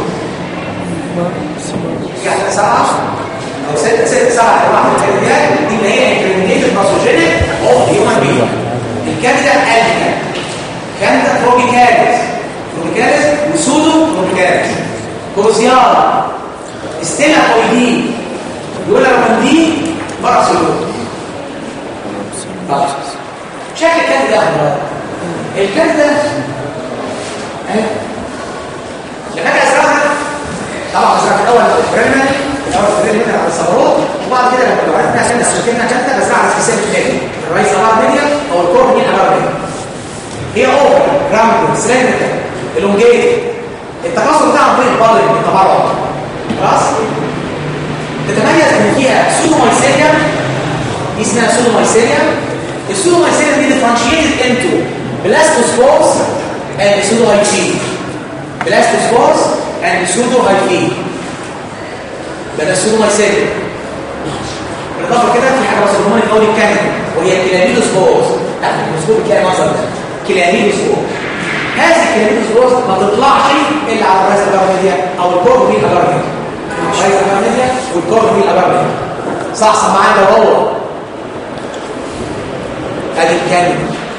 يعني سبعة أو ستة ستة سبعة أنواع من الكلمات دي اللي هي انكريمينيتد باسوجينيك أوف هيومن بينج الكاندا ألبيكا كاندا تروبيكاليس تروبيكاليس وسودو تروبيكاليس كروزيال ستيلا كويدين يقول لك من دي باراسيروس شكل الكاندا ده الكاندا اهي لما اجي ازرعها طبعا ازرعها الاول بريمنال الاول بريمنال على الصبروت وبعد كده لما بعرف عشان استخدمها كانت بزرعها في سيل تاني الرئيس طبعا ميديا او الكور مين امامي هي اوفر جراوند سلندر الونجيت التكاثر بتاعها بين البادر التبرع خلاص تتميز ان فيها سودومايسيليا دي اسمها سودومايسيليا السودومايسيليا دي ديفرنشيتد انتو بلاستوسبورس اند سودوهايتشين بلاستوسبورس اند سودوهايتشين ده سودومايسيليا بالاضافه كده في حاجه بس هرمون الدوري الكامل وهي كلاميدوسبورس تحت الميكروسكوب بتلاقي المنظر ده كلاميدوسبورس هذه الكلاميدوسبورس ما تطلعش الا على الراس الجارميديا او الكوربي الجارميديا الراس الجارميديا والكوربي الجارميديا صح صح معايا ده هو ادي الكامل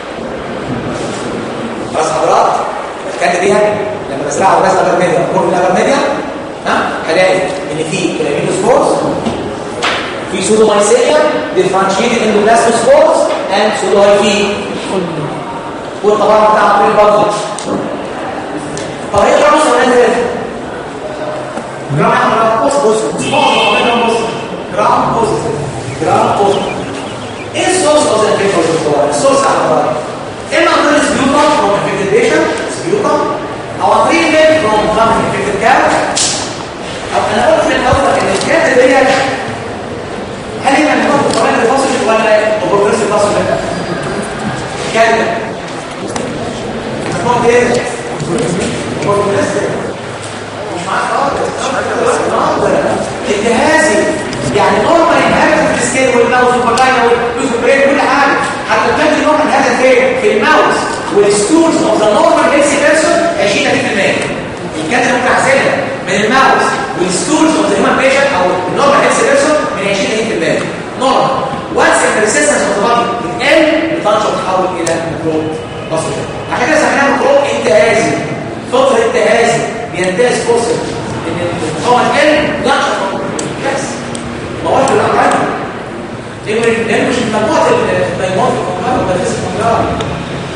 خلاص حضرات الكامل دي لما بزرعها على الراس الجارميديا والكوربي الجارميديا ها هلاقي ان في كلاميدوسبورس في سودومايسيليا differentiated into blastospores and pseudohyphae والطبعا بتاع في البطل طب ايه الرمز ولا ايه جرام احمد بص بص بص بص جرام بص جرام بص ايه السورس اوف ذا انفكشن السورس على الطريق اما عن طريق سبيوتم فروم انفكتد بيشنت سبيوتم او عن طريق ميل فروم فام انفكتد كات او انا قلت في الاول ان الكات دي هل هي مجموعه القرآن الفاصل ولا اوبرترس الفاصل ده؟ كده مجموعه ايه؟ اوبرترس مش معاك خالص انتهازي يعني نورمال انهارت في السكيل والماوس والفاجينا واللوز برين كل حاجه حتى كان النورمال هذا فين؟ في الماوس والستولز اوف ذا نورمال هيلثي بيرسون 20 30% الكاتب ممكن اعزلها من الماوس والستولز اوف ذا هيومن بيشنت او النورمال هيلثي بيرسون من 20 30% نورمال وانس الريسيستنس اوف ذا بادي بتقل بتنشط تتحول الى ميكروب بسيط عشان كده سميناها ميكروب انتهازي فطر انتهازي بينتهز فرصه ان المقاومه تقل ينشط بس مواد الامراض لان مش مجموعه الدايمات الكمبيوتر ولا فيزيك كمبيوتر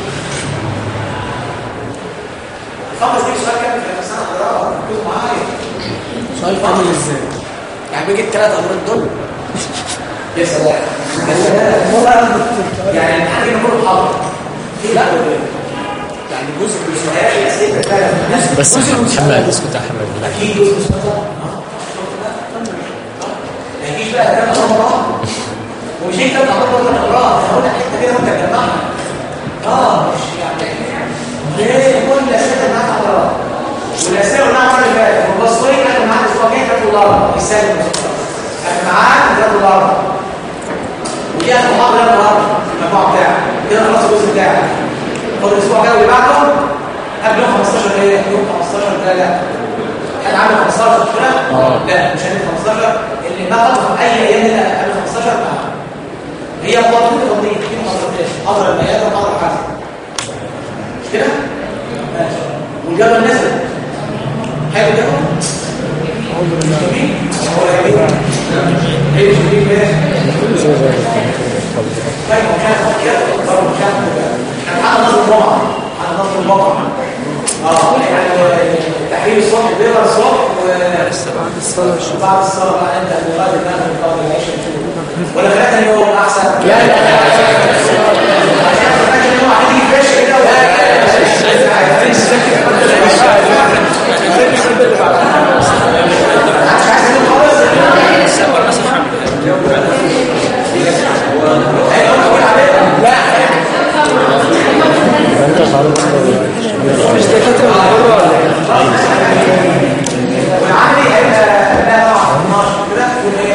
فقط في سؤال كان في السنه حضرتك ركزوا معايا سؤال عامل ازاي؟ يعني بيجي الثلاث امراض دول يا سلام يا سلام يعني الحاجه كله حاضر في لا يعني جزء من السؤال الاسئله فعلا بس محمد اسكت يا محمد بالله اكيد جزء من السؤال ما يجيش بقى كلام امراض ومش هيك كلام امراض ولا امراض انا قلت حته كده وانت جمعنا اه مش يعني ليه كل الاسئله معاك امراض والاسئله اللي معاك اللي فاتت والبصريه كانت معاك الاسبوع الجاي كانت دولار السنه كانت معاك ده دولار ودي اخر محاضره النهارده في المجموعه بتاعك كده خلاص الجزء بتاعك خد الاسبوع الجاي اللي بعده قبل يوم 15 ايه يوم 15 ده لا حد عامل 15 كده لا مش هنعمل 15 اللي ما خلص اي ايام لا قبل 15 بقى. هي محاضرتين تفضيل في محاضرتين محاضره الميادة ومحاضره حسن مش كده ماشي والجدول نزل حلو كده جميل هو جميل ايه جميل ماشي طيب مكان كده طب مكان كده احنا على نص الجمعه على نص الجمعه اه يعني تحرير الصبح بيضة الصبح و بعد الصلاة بعد الصلاة بقى انت المغاد المغرب قبل العشاء ولا خلال تاني يوم احسن؟ لا لا تاني يوم هتيجي فريش كده مش عايز تقول خالص انت خلاص مش دكاترة من بره ولا ايه؟ والعملي هيبقى لا طبعا 12 كده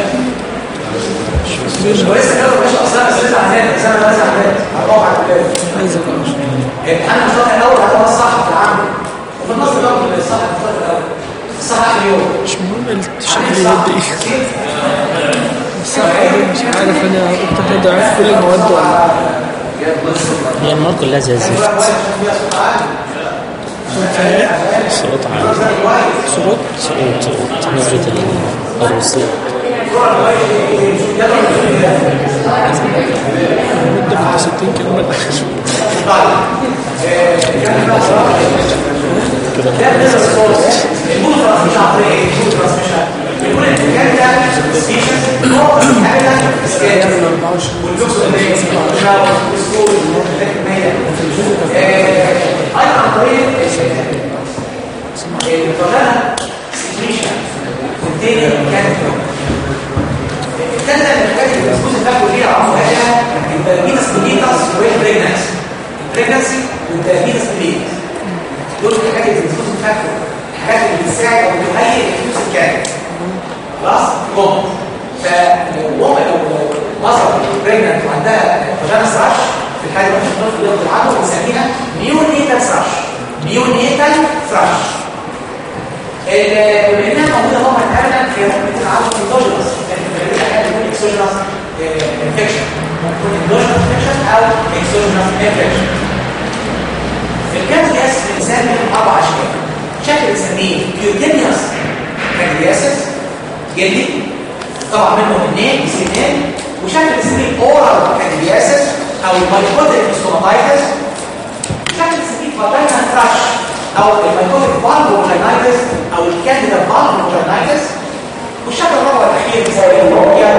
ولسه كده مش اصلا اسئله عن سنه مثلا عن هتقف على الكتاب عايز اقرا الامتحان المصطلح الاول هتبقى الصح في العمل وفي النص برضه الصح في المصطلح الاول الصح اخر يوم مش مهم الشكل يد ايه الصراحة دي مش عارف انا قلت هبدا عارف كل المواد ولا هي المواد كلها زي الزفت صوت عالي صوت صوت صوت نسبة الرصيد مدة من 60 كيلو من الاخر كده ده بالنسبه للصوت الموتور مش عارف ايه الموتور مش يكون الكلام ده سبيشن هو حاجه سكيل واللوكس والسكول ايضا عن طريق الفضلها سكريشن والتاني كان الثالثه اللي محتاج الاسبوع ده كلها عمره هي الترميتس بليتس والبريجنسي البريجنسي والترميتس بليتس دول الحاجات اللي بتفوز الفاكتور الحاجات اللي بتساعد او بتهيئ الفلوس الكامل خلاص جمل فلو واحد لو مصر بريجننت وعندها فجانا سراش في الحاله اللي احنا بنقول في العضو بنسميها نيونيتال سراش نيونيتال سراش بما انها موجوده هو اتعمل في ممكن العضو اندوجينس يعني في حاجه تكون اكسوجينس انفكشن ممكن اندوجينس انفكشن او اكسوجينس انفكشن الكاترياس بنسمي اربع اشكال شكل بنسميه كيوتينيوس كاترياسس جلدي طبعا منهم اثنين اثنين وشكل بنسميه اورال كاترياسس او المايكوتيك ستوماتايتس شكل بنسميه فاجينا كراش او المايكوتيك بالبوجينايتس او الكانديدا بالبوجينايتس والشكل الرابع الاخير بنسميه الروكيا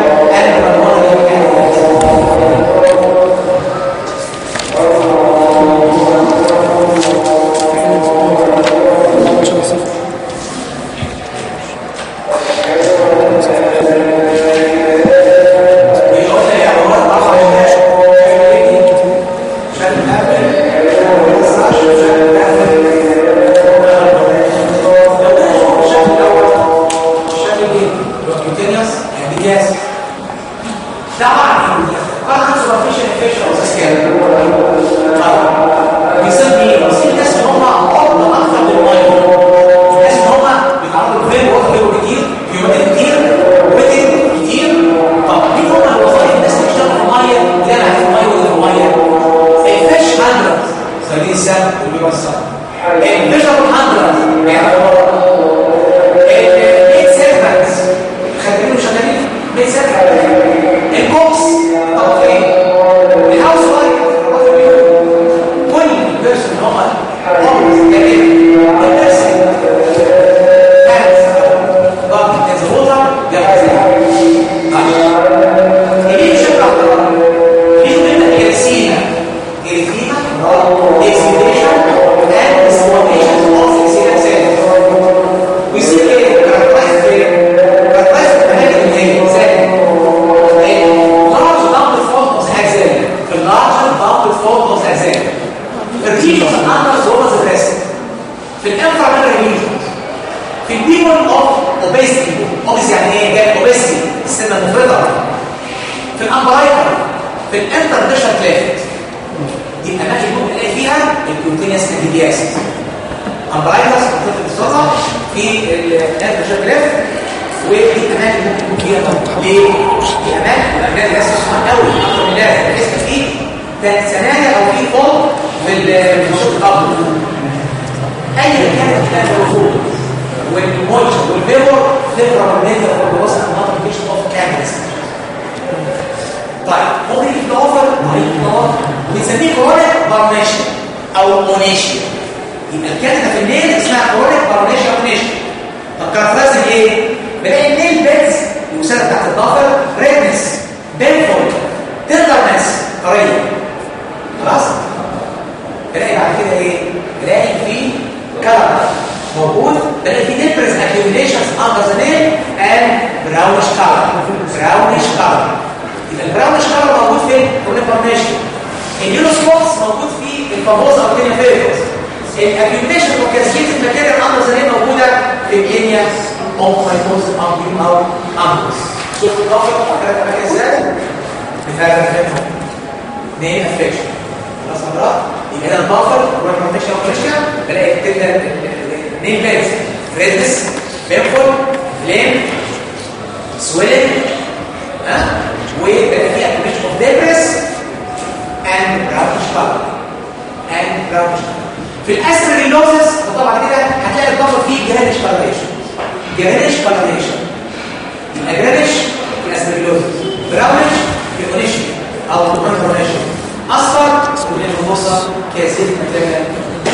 يبقى الكاتبه في النيل اسمها كرونيك بارونيشن اوبنيشن طب كاركترايز ايه بلاقي النيل بيتس المساله بتاعت الضفر ريدنس بينفول تندرنس طريه خلاص بلاقي بعد كده ايه بلاقي في كلر موجود بلاقي في different accumulations under the nail and brownish color brownish color يبقى البراونش color موجود فين؟ في الفورميشن اليورو سبوتس موجود في الفابوزا او الدنيا فيريكوس الاكيوميشن وكاسكيتد ماتيريال under the nail موجوده في الجينيا اوف مايكوز او او امبوس شوف الضغط فاكرها كمان ازاي؟ بتاع الفيريكوس نيل افكشن خلاص حضرتك يبقى هنا البافر والبروتكشن اوبريشن بلاقي تبدا نيل بيز ريدنس بينفول فليم سويلنج ها وبلاقي فيها كوميشن اوف ديبرس اند براونش كلر اند براونش في الاستريلوزس طبعا كده هتلاقي البافر فيه جرانيش كلريشن جرانيش كلريشن يبقى جرانيش في الاستريلوزس براونش في الاونيشن او الكونفورميشن اصفر كلنا بنبص كاسيت ماتيريال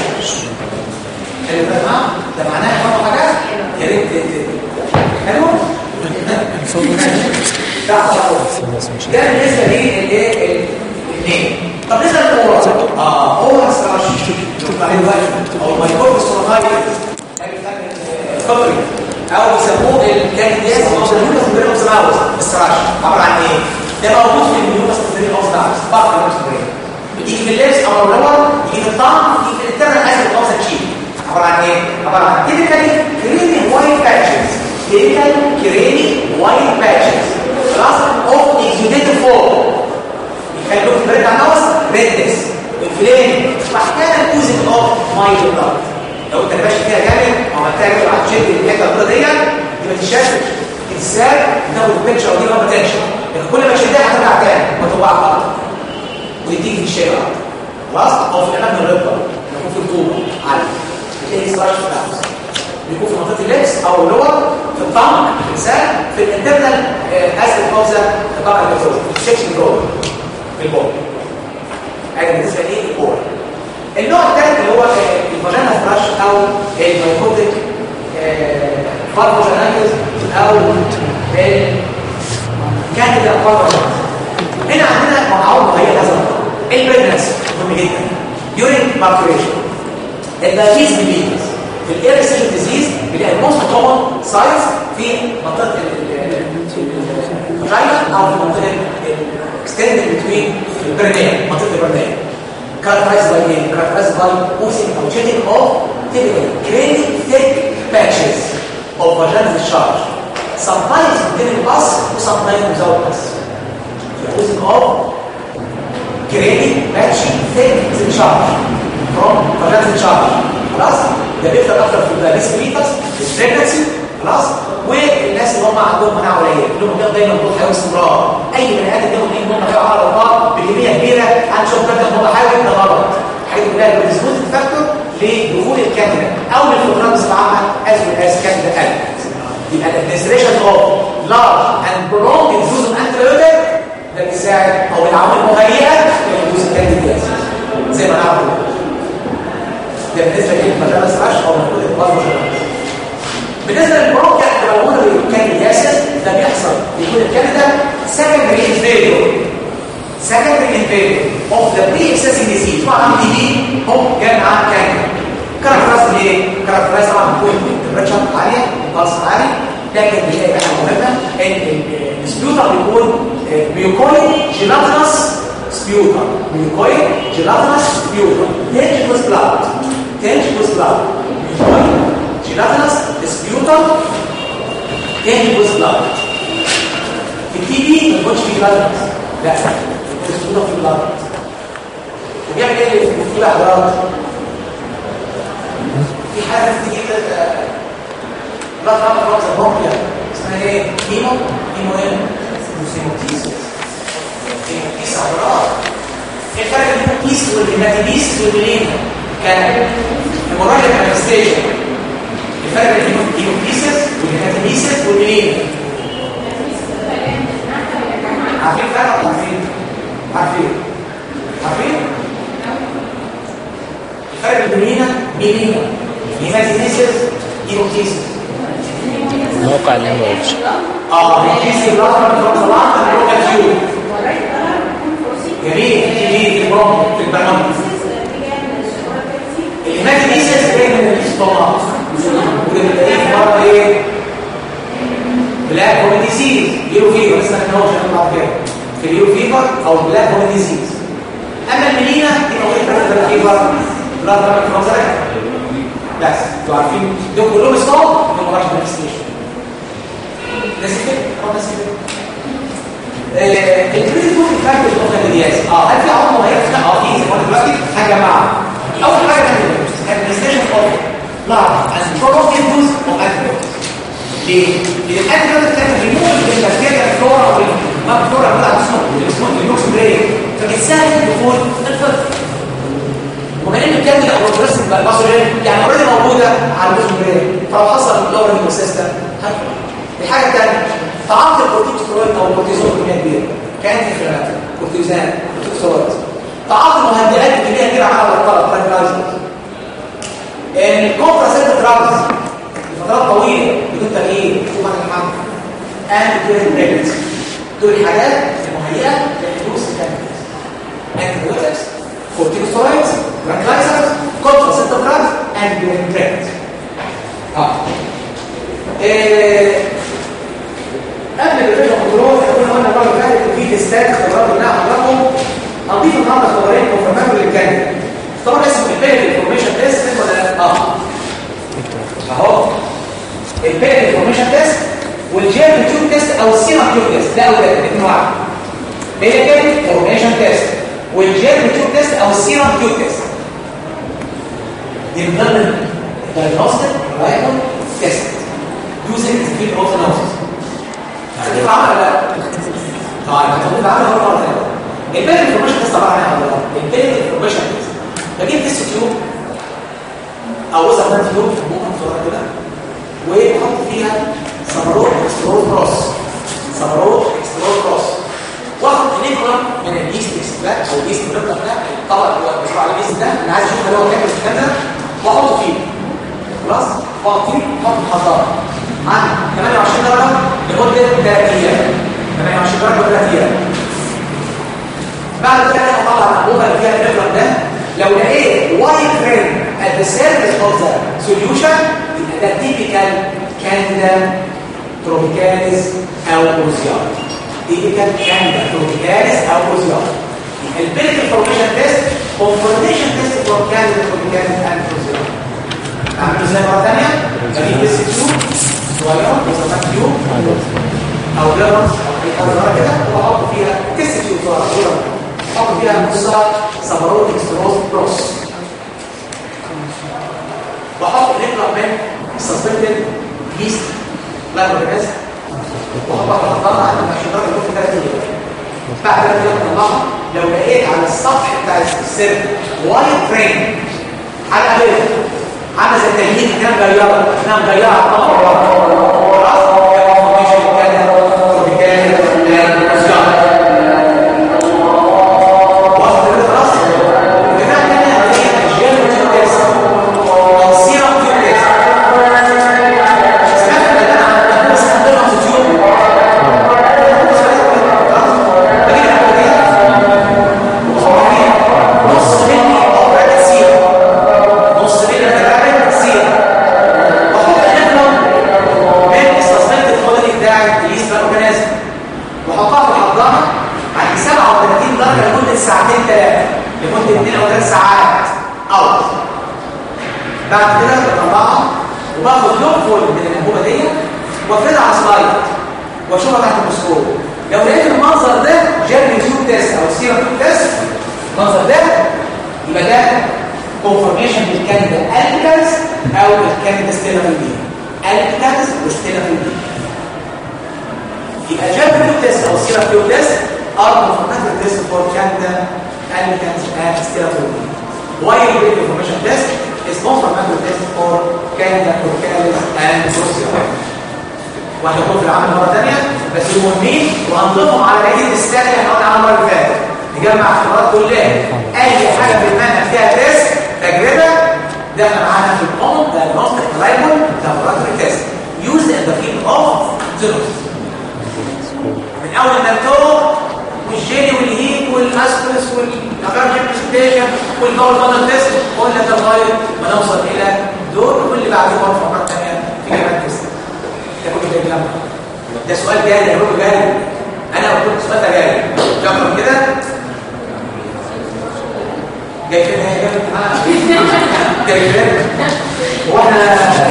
حلو ده معاه ده معناه برضه حاجات يا ريت حلو ده ده بالنسبه للايه الاثنين طب بالنسبه للاورال اه اورال ستراش او المايكروب السوناي كوبري او بيسموه الكاندياس او الهيومس بيرمس ماوس الستراش عباره عن ايه ده موجود في الهيومس بيرمس ماوس بحر الهيومس يجي في اللبس او اللور يجي في الطعم يجي في الانترنال اسيد اوف ذا تشيب عباره عن ايه عباره عن تيبيكالي كريمي وايت باتشز تيبيكال كريمي وايت باتشز خلاص اوف اكزوديتيف فورم يخلوا في البريد ماوس ريدنس انفلام واحيانا اوزن اوف مايل بلاد لو انت ماشي فيها جامد او هتعمل على تشد الحته البيضاء دي دي ما تشدش ازاي تاخد البيتشر ودي ما تنشن كل ما تشدها هترجع تاني ما توقع بعض ويديك في الشارع خلاص او في الاماكن الرطبه يكون في رطوبه عاليه بتلاقي ستراش بتاعته بيكون في منطقه اللبس او اللور في الطعم في الانسان في الانترنال اسيد كوزا في طبع البترول في السكشن جوه في البول هذا بالنسبه ليه البول النوع الثالث اللي هو الفاجينا فراش او الميكوتيك فارفوجينايتس او الكانديدا فارفوجينايتس هنا عندنا معاون مغير هذا البريجنس مهم جدا during maturation الدايبيز بيبيز في الايرسيشن ديزيز بيلاقي الموست كومن سايز في منطقه الفاجينا او في منطقه الاكستندد بتوين البرنيه منطقه البرنيه characterized by ايه؟ characterized by oozing او shedding of typical grainy thick patches of vaginal discharge sometimes containing pus sometimes without pus oozing of grainy patchy thick discharge from vaginal discharge خلاص ده بيفضل اكتر في البابيس بريتس في البريجنسي خلاص والناس اللي هم عندهم مناعه قليله لهم بياخد دايما بطول حيوي باستمرار اي بني ادم بياخد اي نوع حيوي على الاطلاق بكميه كبيره عن شوف ده نوع حيوي ده غلط حاجه كلها بريدسبوزنج فاكتور لدخول الكاتبه او للفطران بصفه عامه از از كاتبه قلب يبقى الادمنستريشن اوف لارج اند برولونج انفيوجن انتيبيوتيك ده بيساعد او العوامل المهيئه لحدوث الكاتبه زي ما نعرف ده بالنسبه للمجال سراش او المفروض البازو بالنسبه للبروكا لو هو كان ياسس ده بيحصل يكون الكاندا secondary invador secondary invador of the pre-existing disease طبعا عم دي هو جاي معاه كاندا كاركترايز ليه؟ كاركترايز طبعا بيكون التمبريتشر عاليه البلس عالي لكن بيلاقي حاجه مهمه ان السبيوتر بيكون بيكون جيلاتنس سبيوتر بيكون جيلاتنس سبيوتر تنج with blood تنج with blood بيكون جيلاتنس سبيوتر تاني جزء بلاد في التي بي ما يكونش فيه بلاد لا السبيوتر فيه بلاد وبيعمل ايه اللي في بقى بلاد في حاجه بتيجي كده بلاد عامل رمز البونكيا اسمها ايه؟ هيمو هيمو ايه؟ هيموتيس هيموتيس عضلات ايه الفرق بين الهيموتيس والهيماتيديس والميلين؟ كان هيموراجيك مانيفستيشن الفرق بين الهيموبيسس والهيماتيميسس والميلين عارفين الفرق ولا عارفين؟ عارفين عارفين؟ الفرق بين الميلينا ميلينا هيماتيميسيس ايروتيسيس موقع الهيموريدج اه هيماتيميسيس بلاتر فروم اللوكال تيوب جميل تيجي في البروم في البرامج الهيماتيميسيس جاي من الاستومات وبتلاقيه مره ايه بلاك هوم ديزيز يلو فيفر لسه ما كناش بعد كده في اليو فيفر او بلاك هوم ديزيز اما الميلينا دي موجوده في البلاك فيفر بلاد رابط فرنسا بس انتوا عارفين دول كلهم ستوب دول مراش مانيفستيشن ناس كده اه ناس كده الكريتيكال فاكتورز اوف الدياز اه هل في عمر هيفتح اه في زي ما دلوقتي هجمعها اول حاجه administration of large and prolonged use of antibiotics ليه؟ لان الانتيبيوتيك كان ريموف البكتيريا الفلورا والفلورا بتاع اسمه اسمه النوكس بريك فبتسهل دخول الفلتر وبما ان الكلمه او البروسيس الباسولين يعني اوريدي موجوده على النوكس بريك فلو حصل لورنج سيستم هتروح الحاجه الثانيه تعاطي الكورتيكوستيرويد او الكورتيزون بكميه كبيره كانت انفلاماتوري كورتيزان كورتيكوستيرويد تعاطي المهدئات بكميه كبيره على الطلب ترانكلايزرز الكونتراسيبت دراجز لفترات طويله بدون تغيير طبعا الحمل and during pregnancy دول الحاجات المهيئه لحدوث الكانسر antibiotics corticosteroids tranquilizers contraceptive drugs and during pregnancy اه إيه قبل الريفيجن كنترول احنا قلنا قلنا المره اللي فاتت في تيستات اختبارات قلناها حضراتكم هضيف النهارده خبرين كونفرماتوري للكانسر طبعا اسمه البيري انفورميشن تيست ولا لا؟ اه اهو البيري انفورميشن تيست والجيرم تيوب تيست او السيرم تيوب تيست ده اولاد الاثنين واحد بيري انفورميشن تيست والجيرم تيوب تيست او السيرم تيوب تيست دي من ضمن الدايجنوستيك رايبل تيست يوزنج سبيد اوف اناليسيس هتبقى عامله لا طيب هتبقى عامله مره ثانيه البيري انفورميشن تيست طبعا انا البيري انفورميشن تيست بجيب تيست تيوب او وزن ده تيوب ممكن صوره كده وبحط فيها سمرود اكسترول كروس سمرود اكسترول كروس واخد نيكرا من اليست اكستراكت او اليست نيكرا ده طبعا هو بيطلع على اليست ده انا عايز اشوف هل هو كامل الكلام ده واحطه فيه خلاص واحط فيه واحط محضره عن 28 درجه لمده 3 ايام 28 درجه لمده 3 ايام بعد كده اطلع الانبوبه اللي فيها النيكرا ده لو لقيت وايت رين at the surface of the solution يبقى ده typical candida tropicalis او اوزيار typical candida tropicalis او اوزيار البيرك information test confirmation test for candida tropicalis and اوزيار اعمل ازاي مره ثانيه اجيب تيست تيوب صغيره بسمات تيوب او جرس او اي حاجه صغيره كده واحط فيها تيست تيوب صغيره احط فيها نصها سمرات اكستروز بروس واحط نقرا من سسبندد يست لايبرز واحطها احطها على المشروع اللي في 30 يوم بعد كده اطلعها لو لقيت على السطح بتاع السير وايت رين على قلبه عامله زي التجميل كده مغيره احنا مغيره خلاص مش كده تروبيكال بعد كده بطلعها وباخد لون فول من الانبوبه دي وافردها على سلايد واشوفها تحت الميكروسكوب لو لقيت المنظر ده جيرمي تيوب تيست او سيرم تيوب تيست المنظر ده يبقى ده كونفرميشن بالكاندا البيكالز او الكاندا ستيلا في البي البيكالز وستيلا في البي يبقى جيرمي تيوب تيست او سيرم تيوب تيست ار كونفرماتوري تيست فور كاندا البيكالز اند ستيلا في البي وايل بيك كونفرميشن تيست is confirmatory test for Canada Corcalis and Social. وهتكون في العمل مرة ثانية بس المهمين وهنضيفهم على بقية السنة اللي احنا قلنا عنها المرة اللي فاتت نجمع اختبارات كلها أي حاجة في المنهج فيها تيست تجربة ده احنا معانا في الكومن diagnostic reliable laboratory test used in the field of zoonosis من اول النبتوع والجيلي والهيت والاسبرس والافرجن بريسبيتيشن والجول بانل تيست قلنا ده لغايه ما نوصل الى دول واللي بعده برضه فقرات ثانيه في كمان تيست ده كله ده كلام ده سؤال جاي ده كله جاي انا قلت لكم السؤال ده جاي جنب كده جاي كده جاي كده جاي كده واحنا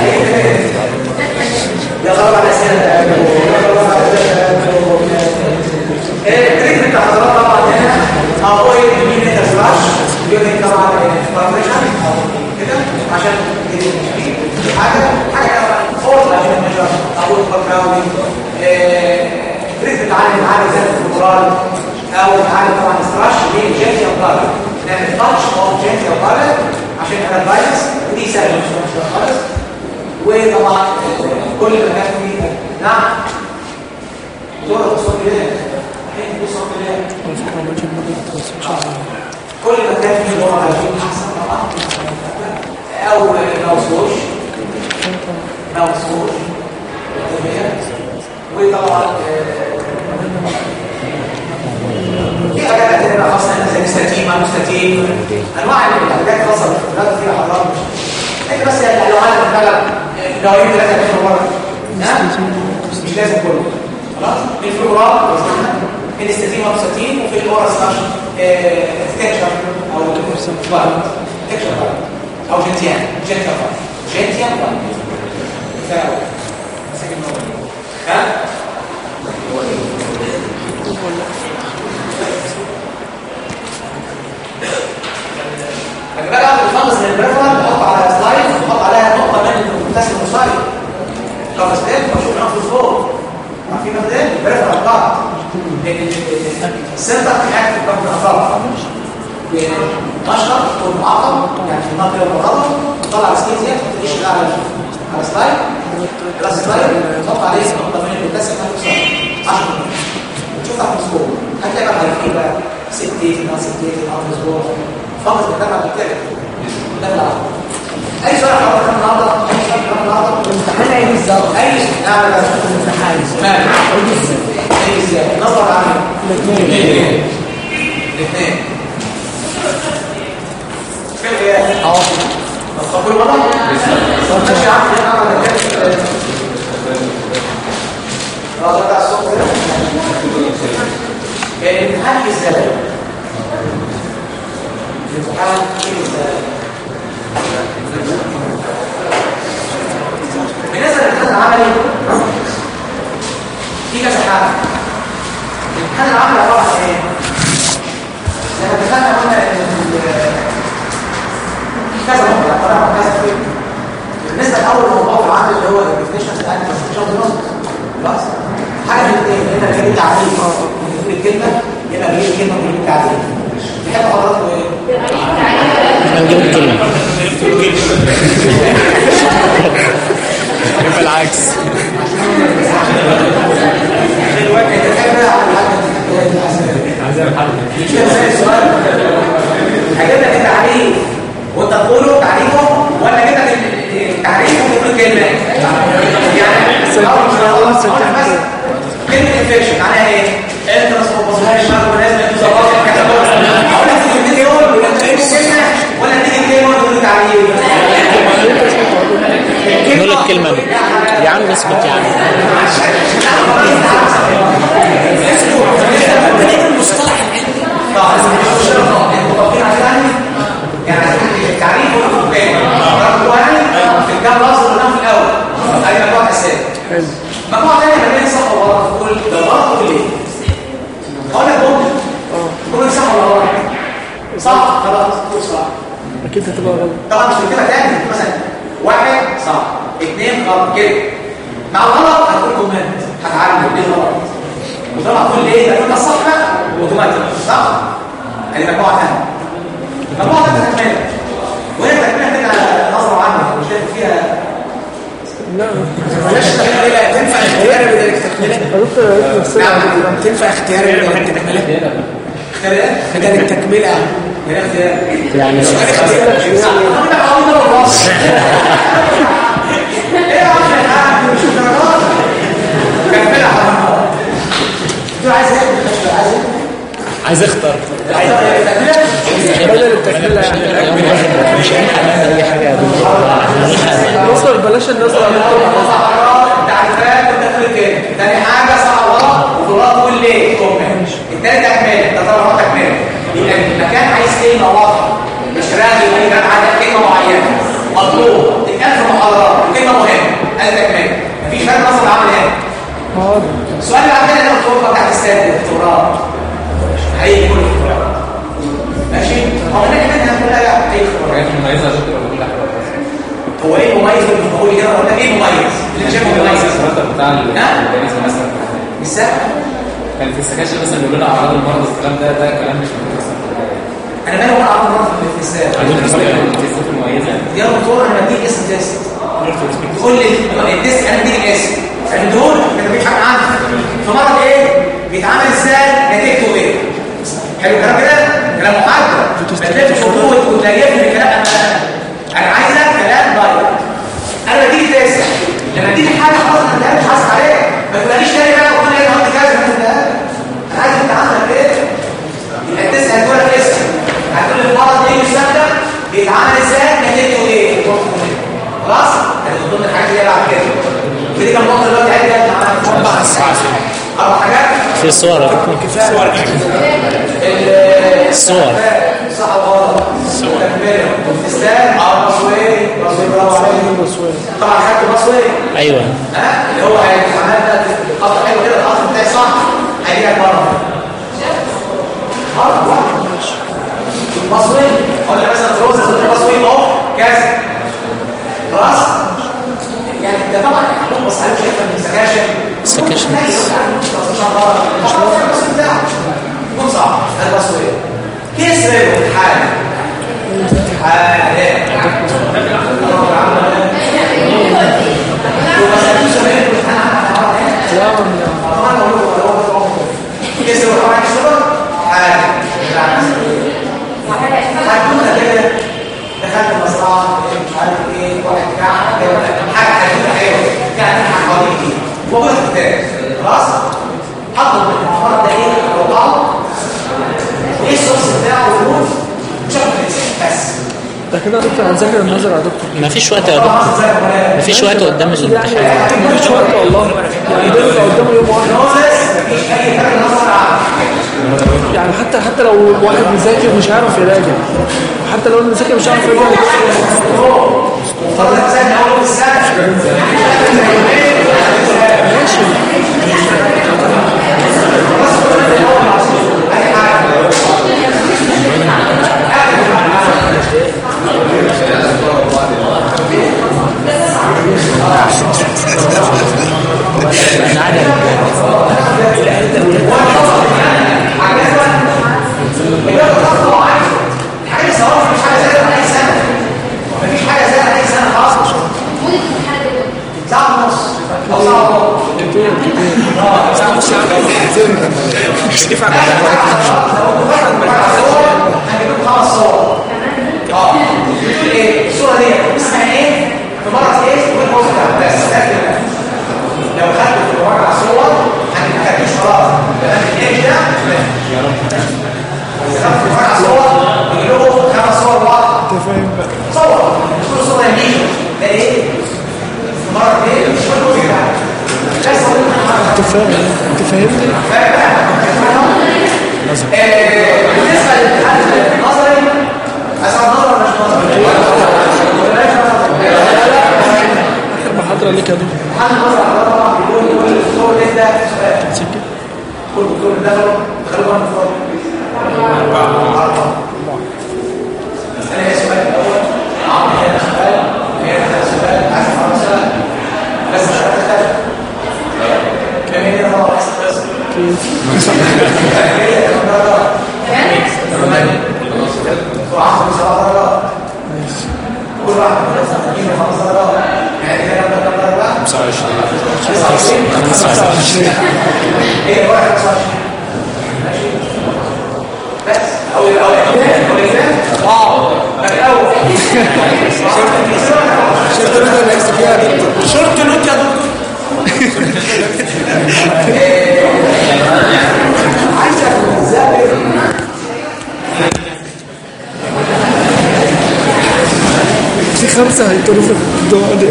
يلا على سنه التريتمنت حضرتك طبعا هنا افويد مين تسراش يونت طبعا فارميشن كده عشان دي حاجه حاجه فور عشان مش اقول باكراوندي تريتمنت عالي عالي زي الفوتورال او عالي طبعا ستراش دي جيني ابلار نعمل تاتش او جيني ابلار عشان انا فايروس ودي سهله مش مشكله خالص وطبعا كل مكان فيه نعم دور التصوير ليه الحين دي صوت ليه كل مكان فيه لغه عايزين احسن طبعا او موصوش موصوش وطبعا في حاجات هتبقى خاصه زي ستاتين مانوستاتين انواع الحاجات خاصه بالحاجات فيها حرام لكن بس يعني لو انا بشتغل دوايين ثلاثه في مره مش لازم كله خلاص الفلورال الاستاتين مانوستاتين وفي الاورا سلاش تكشر او تكشر او جنتيان جنتيان جنتيان فاو ها خلي بالك قبل الخمس من البريفرال نحط على سلايد ونحط عليها نقطه من المتسم المصاري خمس دقايق بشوف ناخد فوق عارفين ناخد ايه؟ البريفرال بتاعت السنتر بتاعت الكابتن اطلاق نشر والمعقم يعني في المنطقه المغرضه طلع السكيزيا ما تجيش على على سلايد على سلايد نحط عليه نقطه من المتسم المصاري 10 تشوف على الاسبوع هتلاقي بقى عارفين بقى ست دقيقة ست دقيقة على الاسبوع خمس دقائق بالتالي ده العقل اي سؤال حضرتك النهارده اي سؤال حضرتك النهارده الامتحان ايه بالظبط؟ اي نعم بس الامتحان مال اي ازاي نظر عن الاثنين الاثنين كيف هي اه طب كل مره مش عارف انا عمل كده اه ده بتاع الصبح ده الامتحان ازاي الامتحان ازاي بالنسبه للامتحان العملي في كذا حاجه الامتحان العملي عباره عن ايه لما دخلنا قلنا ان في كذا موضوع طبعا كذا فيلم بالنسبه لاول موضوع في العمل اللي هو الديفينيشن بتاع الكونستيوشن خلاص حاجه من الاثنين يا اما بيجيب تعريف بيقول الكلمه يا اما بيجيب كلمه بيجيب تعريف تحب حضراتكم ايه؟ هنجيب الكلمة يبقى العكس دلوقتي انت تحب على الحاجه مش كده زي السؤال هجيب لك تعريف وانت تقوله تعريفه ولا اجيب لك التعريف وتقول كلمه يعني اول ما خلاص بس كلمه انفكشن معناها ايه؟ انت مصبوحش معاك لازم انت ظبطت الكتابات اقول لك الكلمتين دول ولا تجيب كلمه ولا تيجي كلمه وتقول تعريف نقول الكلمة يا عم اسكت يا عم التعريف هو كلمه رقم واحد في الكام لفظ اللي قلناهم في الاول ادي مجموعه اساسيه مجموعه ثانيه مليانه صح ولا غلط تقول ده غلط ولا ليه؟ اقول لك جمله جمله صح ولا غلط؟ صح خلاص تقول صح اكيد هتبقى غلط طبعا مش بتبقى تاني مثلا واحد صح اثنين غلط كده مع الغلط هتقول كومنت هتعلم ليه غلط وطبعا هتقول ليه ده كده صح اوتوماتيك صح ادي مجموعه ثانيه مجموعه ثانيه تكمله وهي تكمله كده نظره عامه مش داخل فيها لا بلاش تكمله تنفع اختياري بدل التكمله يا دكتور يا دكتور نعم تنفع اختياري بدل التكمله اختياري ايه؟ بدل التكمله هنا اختيار يعني انا عاوز اروح ايه يا عم الحاج مش درجات كملها حرام انت عايز ايه عايز ايه عايز اختار بدل التكمله يعني مش هنعمل اي حاجه يا دكتور هنلحق نصر بلاش النظر على الطب تعريفات التكمله كده تاني حاجه صعبه وفراغ كل ليه كومنت التالت تكمله ده طبعا تكمله يبقى المكان عايز كلمه واضحه مش راجل يقول لك عندك كلمه معينه مطلوب تتقال في محاضرات وكلمه مهمه ادي تكمله مفيش فرق نظر عامل ايه حاضر السؤال اللي عندنا ده مطلوب تحت السادة الدكتوراه اي كل دكتوراه ماشي هو انا كمان هنقول لها اي دكتوراه حاجات مميزه عشان تبقى كل حاجه هو ايه مميز اللي بقول كده ولا ايه مميز اللي شايفه مميز المرتب بتاع الجنيزه مثلا مش سهل كان في السكاشن مثلا بيقولوا لنا اعراض المرض والكلام ده ده كلام مش موجود اصلا في البداية. انا مالي وانا عارف النهارده في الاستاذ عايزين نسمع التيستات المميزه يا دكتور انا بديك اسم تيست تقول لي التيست انا بديك اسم فالدول ما مفيش حاجه عندك في مرض ايه بيتعمل ازاي نتيجته ايه حلو الكلام كده كلام محدد ما تلاقيش شروط وتلاقيه الكلام انا انا عايزك كلام دايركت انا بديك تيست لما اديك حاجه خلاص انا مش حاسس عليها ما تقوليش تاني بقى وتقول لي انا قلت كذا كذا انا عايز انت عندك ايه يبقى التيست هتقول لك اسم هتقول المرض ايه يستخدم بيتعمل ازاي نتيجته ايه خلاص هتاخد ضمن الحاجات اللي بعد كده كده كام نقطه دلوقتي عايز جت معانا اربع اربع حاجات في صور يا دكتور ال- الصور. صح وغلط تكمله استاذ اه بصوي بصوي برافو عليك طبعا خدت بصوي ايوه ها اللي هو هيتعمل ده خط حلو كده الخط بتاعي صح هيجي لك مره خلاص بصوي قلنا مثلا فلوس بصوي اهو كذا خلاص يعني ده طبعا بص على شايفه من السكاشن سكاشن. مش يكون صعب البصوي كيس ريبو حاله حاله لا من كيس ريبو طبعا الشغل حاله هتكون كده دخلت المصنع مش عارف ايه واحد بتاع حاجه حاجه حلوه يعني حاجه قويه موجوده في الكتاب خلاص حطوا المرض ده ايه وقعوا ايه السورس بتاعه والنور شوف بس ده كده يا دكتور هنذاكر النظر يا دكتور ما فيش وقت يا دكتور ما فيش وقت قدام الامتحان مفيش وقت والله يعني ده يبقى قدامه يوم واحد نوزس مفيش اي فرق نظر عنه يعني حتى حتى لو واحد مذاكر مش هيعرف يراجع حتى لو مذاكر مش هيعرف يراجع فضلت سنه اول السنه انا عارف الحاجات الصواب مش حاجه زي اي سنه مفيش حاجه زي اي سنه خالص ساعه ونص او ساعه ونص كتير كتير هنجيب لكم خمس صور اه ايه الصوره دي اسمها ايه في مره ايه والبوز بتاع بس ده كده لو خدت في الورقه صور هتتكلمش خلاص تمام الايمج ده يا رب بس خدت في الورقه صور يجي لكم خمس صور واضحه انت فاهم بقى صور كل صوره يمين ده ايه في مره ايه مش الجزء ده ده صور انت فاهم انت فاهمني آه، بالنسبه للامتحان النظري اسال نظري ولا مش نظري؟ اخر محاضره ليك يا دكتور امتحان النظري على طبعا بيقول كل دكتور ده سؤال سكت كل دكتور دخلوا دخلوا كام دكتور؟ أربعة أنا هي السؤال الأول عمرو هنا سؤال هنا سؤال عايز أعرف سؤال بس مش هتختلف كم هي طبعا بس وعشرة سبع درجات كل واحد من الخمسين خمس درجات يعني كده كام كام درجة بقى؟ 25 هي واحد 25 ماشي بس او او او الإنسان اه الاول شفت انت اللي عايز فيها يا دكتور شرط نوت يا دكتور عايزك تذاكر في خمسة هيطلعوا في الدعاء ده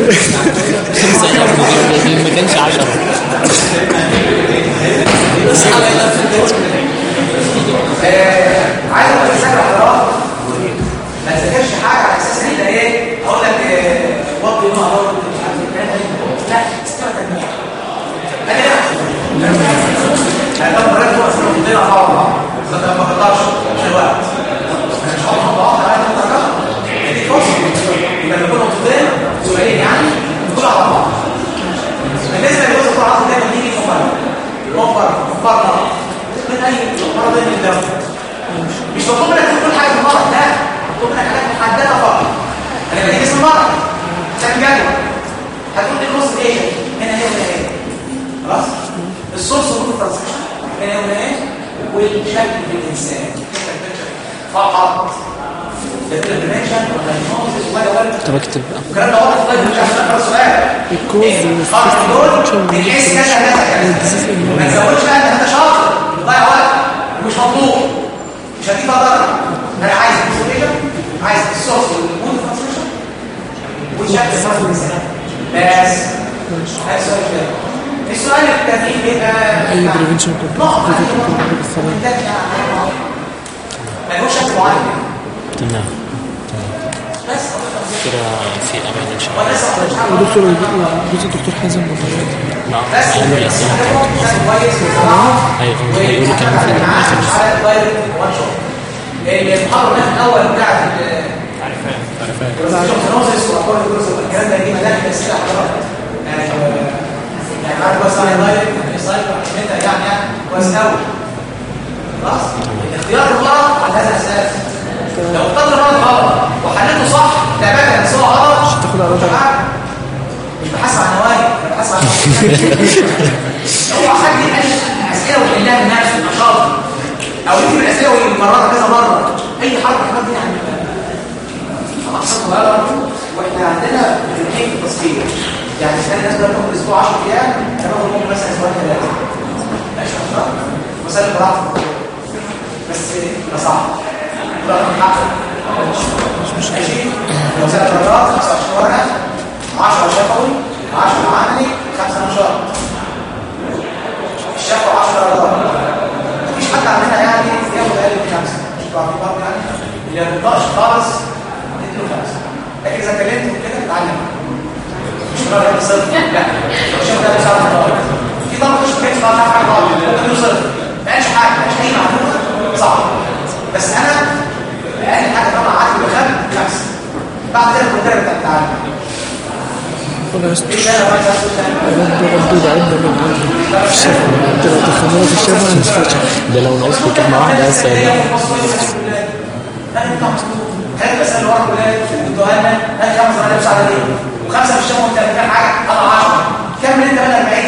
ما كانش 10 عايز اقول تذاكر حضرتك ما تذاكرش حاجه على اساس ان انت ايه اقول لك إيه، وطي ما اقول مش عارف إيه، الكلام ده. لا استمع تنميه انا لا يعني لو مرات هو اصلا بتضيع مع بعض بس انت ما بتقدرش مش الوقت انا مش هقعد مع بعض على درجات دي فرصه يبقى لما كنا بتضيع سؤالين يعني نقول على بعض بالنسبه للجزء بتاع العصر دايما نيجي مقارنه مقارنه مقارنه من اي مرض من الدم مش مطلوب انك تقول حاجه في المرض لا مطلوب انك حاجات محدده فقط انا بدي اسم المرض عشان جدول هتقول لي النص ايه هنا هنا هنا ايه خلاص السورس اوف ترانسكشن هنا هنا ايه والشكل في الانسان فقط ده البريفنشن والدايجنوستس ولا ولا طب اكتب بقى الكلام ده واضح طيب مش عشان اقرا سؤال الكوز إيه؟ خلاص دول الحس كذا كذا كذا ما تزودش بقى ان انت شاطر تضيع وقت مش مطلوب مش هتجيب ضرر انا عايز الكونسوليشن عايز السورس والمود ترانسميشن والشكل الصرف الانسان بس هذا السؤال كده السؤال التاني بيبقى اي بريفنشن كنت نقطة بالثلاث ملوش شكل معين تمام بس كده في امان ان شاء الله وانا لسه مش عارف ودكتور جزء الدكتور حازم مطلعات نعم بس يعني الاسئله بتاعته كويس بصراحه هيقول هيقول كمان في الاخر على الدايركت وان شوت المحاضره اللي الاول بتاعت الكونسنوزس واقوال الجزء والكلام ده دي مدارك الاسئله حضرتك يعني يعني عارف بس على دايركت سايكل انت يعني يعني كويس قوي خلاص اختيار الغلط على هذا الاساس لو اخترت الغلط غلط وحلته صح لا بقى بس هو غلط مش هتاخد على مش درجة. عارف. مش بحث عن نوايا بحث عن هو حد يحل اسئله ويحلها من نفسه نشاط او يكتب الاسئله ويكررها كذا مره اي حركه احنا دي يعني خلاص صغيره واحنا عندنا بنحب التصوير يعني كان الناس بقى تاخد اسبوع 10 ايام انا باخد ممكن مثلا اسبوعين ثلاثه ماشي يا شباب مسألة براحة بس يبقى صعب لا حق ماشي لو سنة درجات 25 ورقة 10 شفوي 10 عملي 5 نشاط الشفوي 10 درجات مفيش حد عندنا يعني ياخد اقل من خمسه مش بعرف برضه يعني اللي ما بيطلعش خالص اديله خمسه لكن اذا كلمته كده تتعلم مش راجع بصفر لا لو شاف ده بيساعد خالص في طبعا مش كده طبعا حاجه خالص اديله صفر ما قالش حاجه ما قالش اي معلومه صعب بس انا اقل حاجه طبعا عارف بخم خمسه بعد كده المدرب بتاع التعلم ربنا يستر ايه ده بقى ده رب رب بعدنا من عندنا في الشفا انت لو دخلنا في الشفا هنتفشخ ده لو نقص في كلمه واحده بس هيبقى هات بس اللي ورا الولاد انتوا هنا هات خمسه انا مش على ايه وخمسه في الشام وانت كام حاجه انا 10 كمل انت بقى 40